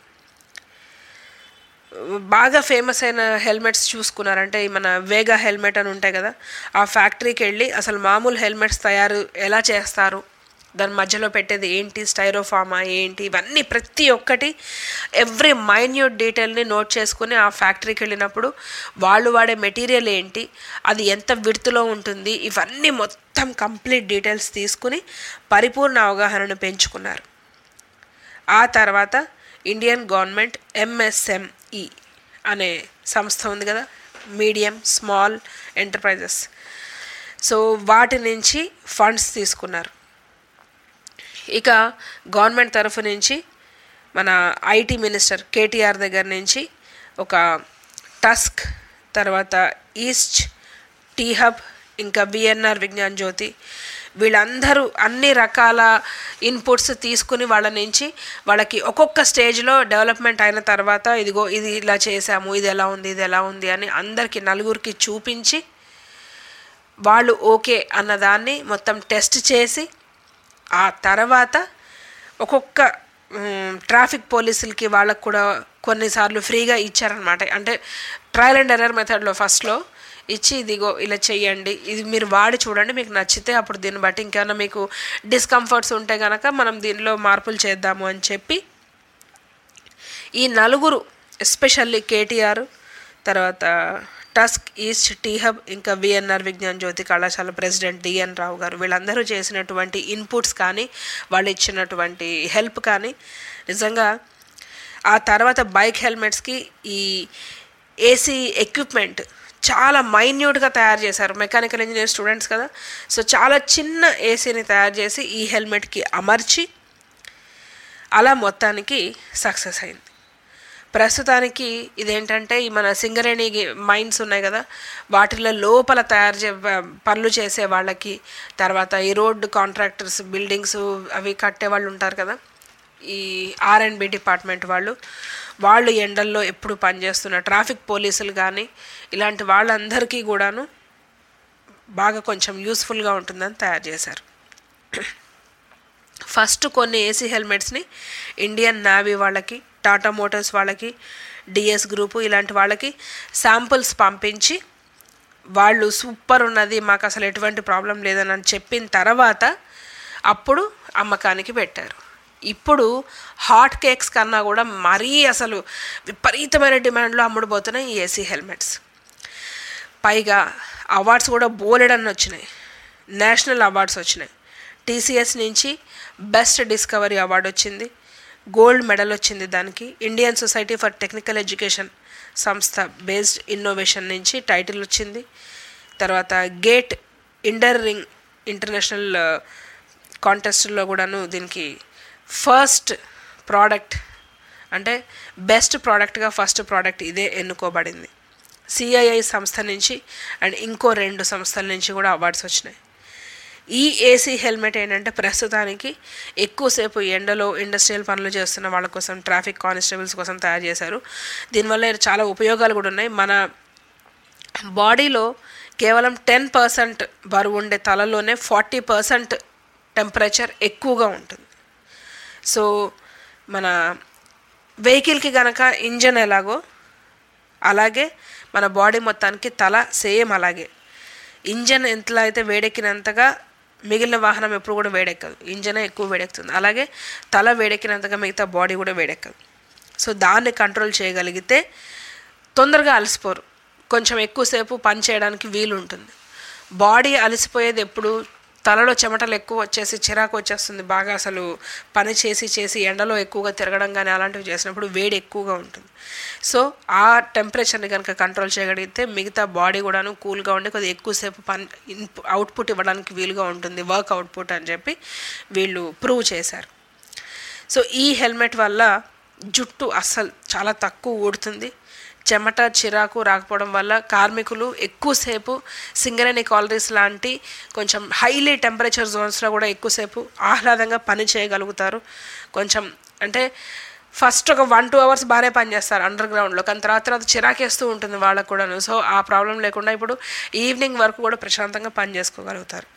బాగా ఫేమస్ అయిన హెల్మెట్స్ చూసుకున్నారంటే ఈ మన వేగా హెల్మెట్ అని ఉంటాయి కదా ఆ ఫ్యాక్టరీకి వెళ్ళి అసలు మామూలు హెల్మెట్స్ తయారు ఎలా చేస్తారు దాని మధ్యలో పెట్టేది ఏంటి స్టైరోఫామా ఏంటి ఇవన్నీ ప్రతి ఒక్కటి ఎవ్రీ మైన్యూట్ డీటెయిల్ని నోట్ చేసుకుని ఆ ఫ్యాక్టరీకి వెళ్ళినప్పుడు వాళ్ళు వాడే మెటీరియల్ ఏంటి అది ఎంత విడుతులో ఉంటుంది ఇవన్నీ మొత్తం కంప్లీట్ డీటెయిల్స్ తీసుకుని పరిపూర్ణ అవగాహనను పెంచుకున్నారు ఆ తర్వాత ఇండియన్ గవర్నమెంట్ ఎంఎస్ఎంఈ అనే సంస్థ ఉంది కదా మీడియం స్మాల్ ఎంటర్ప్రైజెస్ సో వాటి నుంచి ఫండ్స్ తీసుకున్నారు ఇక గవర్నమెంట్ తరఫు నుంచి మన ఐటీ మినిస్టర్ కేటీఆర్ దగ్గర నుంచి ఒక టస్క్ తర్వాత ఈస్ట్ టీ హబ్ ఇంకా విఎన్ఆర్ విజ్ఞాన్ జ్యోతి వీళ్ళందరూ అన్ని రకాల ఇన్పుట్స్ తీసుకుని వాళ్ళ నుంచి వాళ్ళకి ఒక్కొక్క స్టేజ్లో డెవలప్మెంట్ అయిన తర్వాత ఇదిగో ఇది ఇలా చేసాము ఇది ఎలా ఉంది ఇది ఎలా ఉంది అని అందరికీ నలుగురికి చూపించి వాళ్ళు ఓకే అన్నదాన్ని మొత్తం టెస్ట్ చేసి ఆ తర్వాత ఒక్కొక్క మ్, ట్రాఫిక్ పోలీసులకి వాళ్ళకు కూడా కొన్నిసార్లు ఫ్రీగా ఇచ్చారనమాట అంటే ట్రయల్ అండ్ ఎర్రర్ మెథడ్లో ఫస్ట్లో ఇచ్చి ఇదిగో ఇలా చెయ్యండి ఇది మీరు వాడి చూడండి మీకు నచ్చితే అప్పుడు దీన్ని బట్టి ఇంకేమైనా మీకు డిస్కంఫర్ట్స్ ఉంటే కనుక మనం దీనిలో మార్పులు చేద్దాము అని చెప్పి ఈ నలుగురు ఎస్పెషల్లీ కేటీఆర్ తర్వాత టస్క్ ఈస్ట్ టీ హబ్ ఇంకా విఎన్ఆర్ విజ్ఞాన్ జ్యోతి కళాశాల ప్రెసిడెంట్ డిఎన్ రావు గారు వీళ్ళందరూ చేసినటువంటి ఇన్పుట్స్ కానీ వాళ్ళు ఇచ్చినటువంటి హెల్ప్ కానీ నిజంగా ఆ తర్వాత బైక్ హెల్మెట్స్కి ఈ ఏసీ ఎక్విప్మెంట్ చాలా మైన్యూట్గా తయారు చేశారు మెకానికల్ ఇంజనీర్ స్టూడెంట్స్ కదా సో చాలా చిన్న ఏసీని తయారు చేసి ఈ హెల్మెట్కి అమర్చి అలా మొత్తానికి సక్సెస్ అయింది ప్రస్తుతానికి ఇదేంటంటే ఈ మన సింగరేణి మైన్స్ ఉన్నాయి కదా వాటిలో లోపల తయారు చే పనులు చేసే వాళ్ళకి తర్వాత ఈ రోడ్ కాంట్రాక్టర్స్ బిల్డింగ్స్ అవి కట్టే వాళ్ళు ఉంటారు కదా ఈ ఆర్ అండ్ బి డిపార్ట్మెంట్ వాళ్ళు వాళ్ళు ఎండల్లో ఎప్పుడు పనిచేస్తున్న ట్రాఫిక్ పోలీసులు కానీ ఇలాంటి వాళ్ళందరికీ కూడాను బాగా కొంచెం యూస్ఫుల్గా ఉంటుందని తయారు చేశారు ఫస్ట్ కొన్ని ఏసీ హెల్మెట్స్ని ఇండియన్ నావీ వాళ్ళకి టాటా మోటార్స్ వాళ్ళకి డిఎస్ గ్రూపు ఇలాంటి వాళ్ళకి శాంపుల్స్ పంపించి వాళ్ళు సూపర్ ఉన్నది మాకు అసలు ఎటువంటి ప్రాబ్లం లేదని అని చెప్పిన తర్వాత అప్పుడు అమ్మకానికి పెట్టారు ఇప్పుడు హాట్ కేక్స్ కన్నా కూడా మరీ అసలు విపరీతమైన డిమాండ్లో అమ్ముడుపోతున్నాయి ఈ ఏసీ హెల్మెట్స్ పైగా అవార్డ్స్ కూడా బోలెడన్ని వచ్చినాయి నేషనల్ అవార్డ్స్ వచ్చినాయి టీసీఎస్ నుంచి బెస్ట్ డిస్కవరీ అవార్డు వచ్చింది గోల్డ్ మెడల్ వచ్చింది దానికి Indian society for technical education సంస్థ బేస్డ్ ఇన్నోవేషన్ నుంచి టైటిల్ వచ్చింది తర్వాత గేట్ ఇండర్ రింగ్ ఇంటర్నేషనల్ కాంటెస్ట్లో కూడాను దీనికి ఫస్ట్ ప్రోడక్ట్ అంటే బెస్ట్ ప్రోడక్ట్గా ఫస్ట్ ప్రోడక్ట్ ఇదే ఎన్నుకోబడింది సిఐఐ సంస్థ నుంచి అండ్ ఇంకో రెండు సంస్థల నుంచి కూడా అవార్డ్స్ వచ్చినాయి ఈ ఏసీ హెల్మెట్ ఏంటంటే ప్రస్తుతానికి ఎక్కువసేపు ఎండలో ఇండస్ట్రియల్ పనులు చేస్తున్న వాళ్ళ కోసం ట్రాఫిక్ కానిస్టేబుల్స్ కోసం తయారు చేశారు దీనివల్ల చాలా ఉపయోగాలు కూడా ఉన్నాయి మన బాడీలో కేవలం టెన్ పర్సెంట్ బరువు ఉండే తలలోనే ఫార్టీ పర్సెంట్ టెంపరేచర్ ఎక్కువగా ఉంటుంది సో మన వెహికల్కి గనక ఇంజన్ ఎలాగో అలాగే మన బాడీ మొత్తానికి తల సేమ్ అలాగే ఇంజన్ ఎంతలా అయితే వేడెక్కినంతగా మిగిలిన వాహనం ఎప్పుడు కూడా వేడెక్కదు ఇంజనే ఎక్కువ వేడెక్కుతుంది అలాగే తల వేడెక్కినంతగా మిగతా బాడీ కూడా వేడెక్కదు సో దాన్ని కంట్రోల్ చేయగలిగితే తొందరగా అలసిపోరు కొంచెం ఎక్కువసేపు పని చేయడానికి వీలు ఉంటుంది బాడీ అలసిపోయేది ఎప్పుడు తలలో చెమటలు ఎక్కువ వచ్చేసి చిరాకు వచ్చేస్తుంది బాగా అసలు పని చేసి చేసి ఎండలో ఎక్కువగా తిరగడం కానీ అలాంటివి చేసినప్పుడు వేడి ఎక్కువగా ఉంటుంది సో ఆ టెంపరేచర్ని కనుక కంట్రోల్ చేయగలిగితే మిగతా బాడీ కూడాను కూల్గా ఉండి కొద్దిగా ఎక్కువసేపు పని అవుట్పుట్ ఇవ్వడానికి వీలుగా ఉంటుంది వర్క్ అవుట్పుట్ అని చెప్పి వీళ్ళు ప్రూవ్ చేశారు సో ఈ హెల్మెట్ వల్ల జుట్టు అస్సలు చాలా తక్కువ ఊడుతుంది చెమట చిరాకు రాకపోవడం వల్ల కార్మికులు ఎక్కువసేపు సింగరేణి కాలరీస్ లాంటి కొంచెం హైలీ టెంపరేచర్ జోన్స్లో కూడా ఎక్కువసేపు ఆహ్లాదంగా పని చేయగలుగుతారు కొంచెం అంటే ఫస్ట్ ఒక వన్ టూ అవర్స్ బాగానే పనిచేస్తారు అండర్ గ్రౌండ్లో కానీ తర్వాత తర్వాత చిరాకేస్తూ ఉంటుంది వాళ్ళకు కూడాను సో ఆ ప్రాబ్లం లేకుండా ఇప్పుడు ఈవినింగ్ వరకు కూడా ప్రశాంతంగా పని చేసుకోగలుగుతారు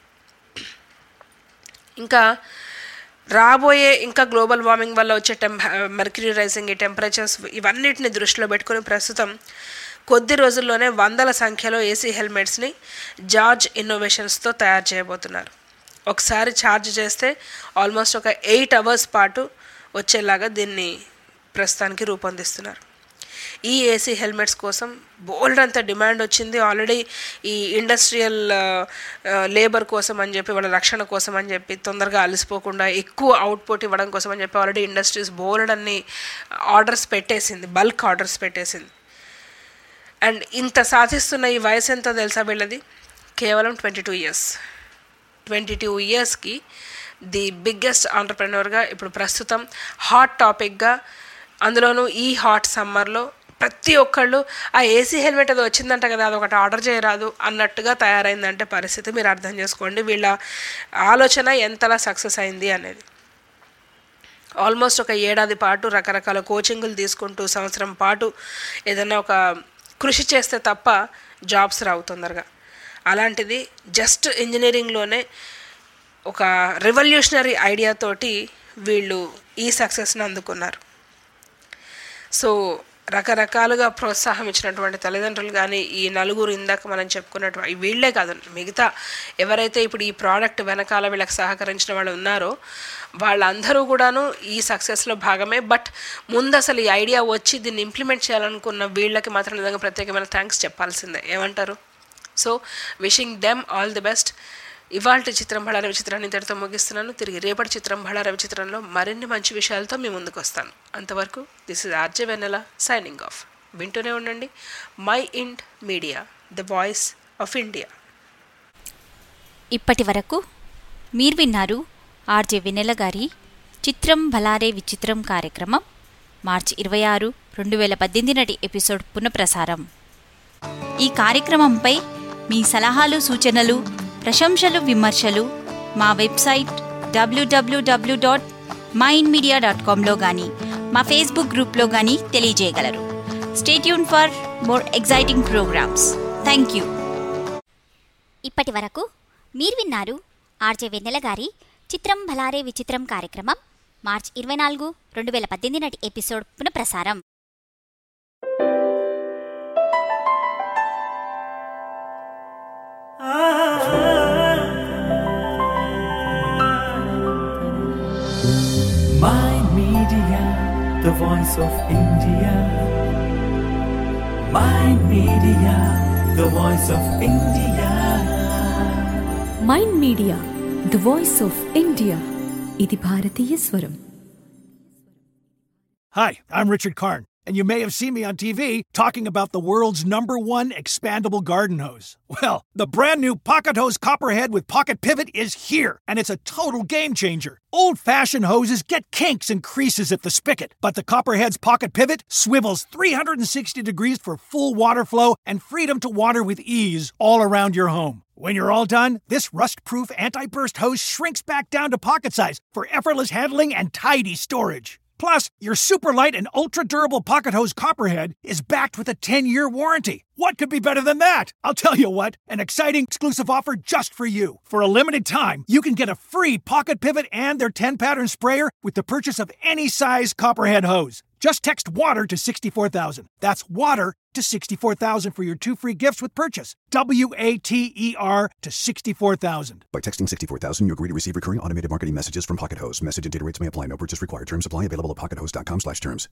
ఇంకా రాబోయే ఇంకా గ్లోబల్ వార్మింగ్ వల్ల వచ్చే టెంప మెర్క్యూరీ రైజింగ్ ఈ టెంపరేచర్స్ ఇవన్నిటిని దృష్టిలో పెట్టుకుని ప్రస్తుతం కొద్ది రోజుల్లోనే వందల సంఖ్యలో ఏసీ హెల్మెట్స్ని జార్జ్ ఇన్నోవేషన్స్తో తయారు చేయబోతున్నారు ఒకసారి ఛార్జ్ చేస్తే ఆల్మోస్ట్ ఒక ఎయిట్ అవర్స్ పాటు వచ్చేలాగా దీన్ని ప్రస్తుతానికి రూపొందిస్తున్నారు ఈ ఏసీ హెల్మెట్స్ కోసం బోల్డ్ అంత డిమాండ్ వచ్చింది ఆల్రెడీ ఈ ఇండస్ట్రియల్ లేబర్ కోసం అని చెప్పి వాళ్ళ రక్షణ కోసం అని చెప్పి తొందరగా అలసిపోకుండా ఎక్కువ అవుట్పుట్ ఇవ్వడం కోసం అని చెప్పి ఆల్రెడీ ఇండస్ట్రీస్ బోల్డ్ అన్ని ఆర్డర్స్ పెట్టేసింది బల్క్ ఆర్డర్స్ పెట్టేసింది అండ్ ఇంత సాధిస్తున్న ఈ వయసు ఎంతో తెలుసా వీళ్ళది కేవలం twenty two years twenty two ఇయర్స్కి ది బిగ్గెస్ట్ ఆంటర్ప్రెనర్గా ఇప్పుడు ప్రస్తుతం హాట్ టాపిక్గా అందులోనూ ఈ హాట్ సమ్మర్లో ప్రతి ఒక్కళ్ళు ఆ ఏసీ హెల్మెట్ అది వచ్చిందంట కదా అది ఒకటి ఆర్డర్ చేయరాదు అన్నట్టుగా తయారైందంటే పరిస్థితి మీరు అర్థం చేసుకోండి వీళ్ళ ఆలోచన ఎంతలా సక్సెస్ అయింది అనేది ఆల్మోస్ట్ ఒక ఏడాది పాటు రకరకాల కోచింగులు తీసుకుంటూ సంవత్సరం పాటు ఏదైనా ఒక కృషి చేస్తే తప్ప జాబ్స్ రావు తొందరగా అలాంటిది జస్ట్ ఇంజనీరింగ్లోనే ఒక రెవల్యూషనరీ ఐడియాతోటి వీళ్ళు ఈ సక్సెస్ని అందుకున్నారు సో రకరకాలుగా ప్రోత్సాహం ఇచ్చినటువంటి తల్లిదండ్రులు కానీ ఈ నలుగురు ఇందాక మనం చెప్పుకున్నటువంటి వీళ్ళే కాదు మిగతా ఎవరైతే ఇప్పుడు ఈ ప్రోడక్ట్ వెనకాల వీళ్ళకి సహకరించిన వాళ్ళు ఉన్నారో వాళ్ళందరూ కూడాను ఈ సక్సెస్లో భాగమే బట్ ముందు అసలు ఈ ఐడియా వచ్చి దీన్ని ఇంప్లిమెంట్ చేయాలనుకున్న వీళ్ళకి మాత్రం నిజంగా ప్రత్యేకమైన థ్యాంక్స్ చెప్పాల్సిందే ఏమంటారు so wishing them all the best ఇవాళ చిత్రం బళార విచిత్రాన్ని ఇంతటితో ముగిస్తున్నాను తిరిగి రేపటి చిత్రం బళార విచిత్రంలో మరిన్ని మంచి విషయాలతో మీ ముందుకు వస్తాను అంతవరకు this is RJ Vennela signing off వింటూనే ఉండండి Mind Media the voice of India ఇప్పటి వరకు మీరు విన్నారు ఆర్జే వెన్నెల గారి చిత్రం భలారే విచిత్రం కార్యక్రమం మార్చి ఇరవై ఆరు రెండు వేల పద్దెనిమిది నాటి ఎపిసోడ్ పునఃప్రసారం ఈ కార్యక్రమంపై మీ సలహాలు సూచనలు ప్రశంసలు విమర్శలు మా website W W W dot Mind Media dot కామ్లో కానీ మా ఫేస్బుక్ గ్రూప్లో కానీ తెలియజేయగలరు stay tuned for more exciting programmes thank you ఇప్పటి వరకు మీరు విన్నారు ఆర్జే వెన్నెల గారి చిత్రం భలారే విచిత్రం కార్యక్రమం మార్చ్ ఇరవై నాలుగు రెండు వేల పద్దెనిమిది నాటి ఎపిసోడ్ పునఃప్రసారం My Media, the voice of India. My Media, the voice of India. Mind Media the voice of India ఇది భారతీయ స్వరం Hi, I'm Richard Karn, and you may have seen me on TV talking about the world's number one expandable garden hose. Well, the brand new Pocket Hose Copperhead with Pocket Pivot is here, and it's a total game changer. Old fashioned hoses get kinks and creases at the spigot, but the Copperhead's Pocket Pivot swivels 360 degrees for full water flow and freedom to water with ease all around your home. When you're all done, this rust proof anti burst hose shrinks back down to pocket size for effortless handling and tidy storage. Plus, your super light and ultra durable pocket hose Copperhead is backed with a 10 year warranty. What could be better than that? I'll tell you what, an exciting exclusive offer just for you. For a limited time, you can get a free pocket pivot and their 10 pattern sprayer with the purchase of any size Copperhead hose. Just text water to 64000. That's water to 64000 for your two free gifts with purchase. W A T E R to 64000. By texting 64000, you agree to receive recurring automated marketing messages from Pocket Hose. Message and data rates may apply. No purchase required. Terms apply. Available at pockethose.com slash terms.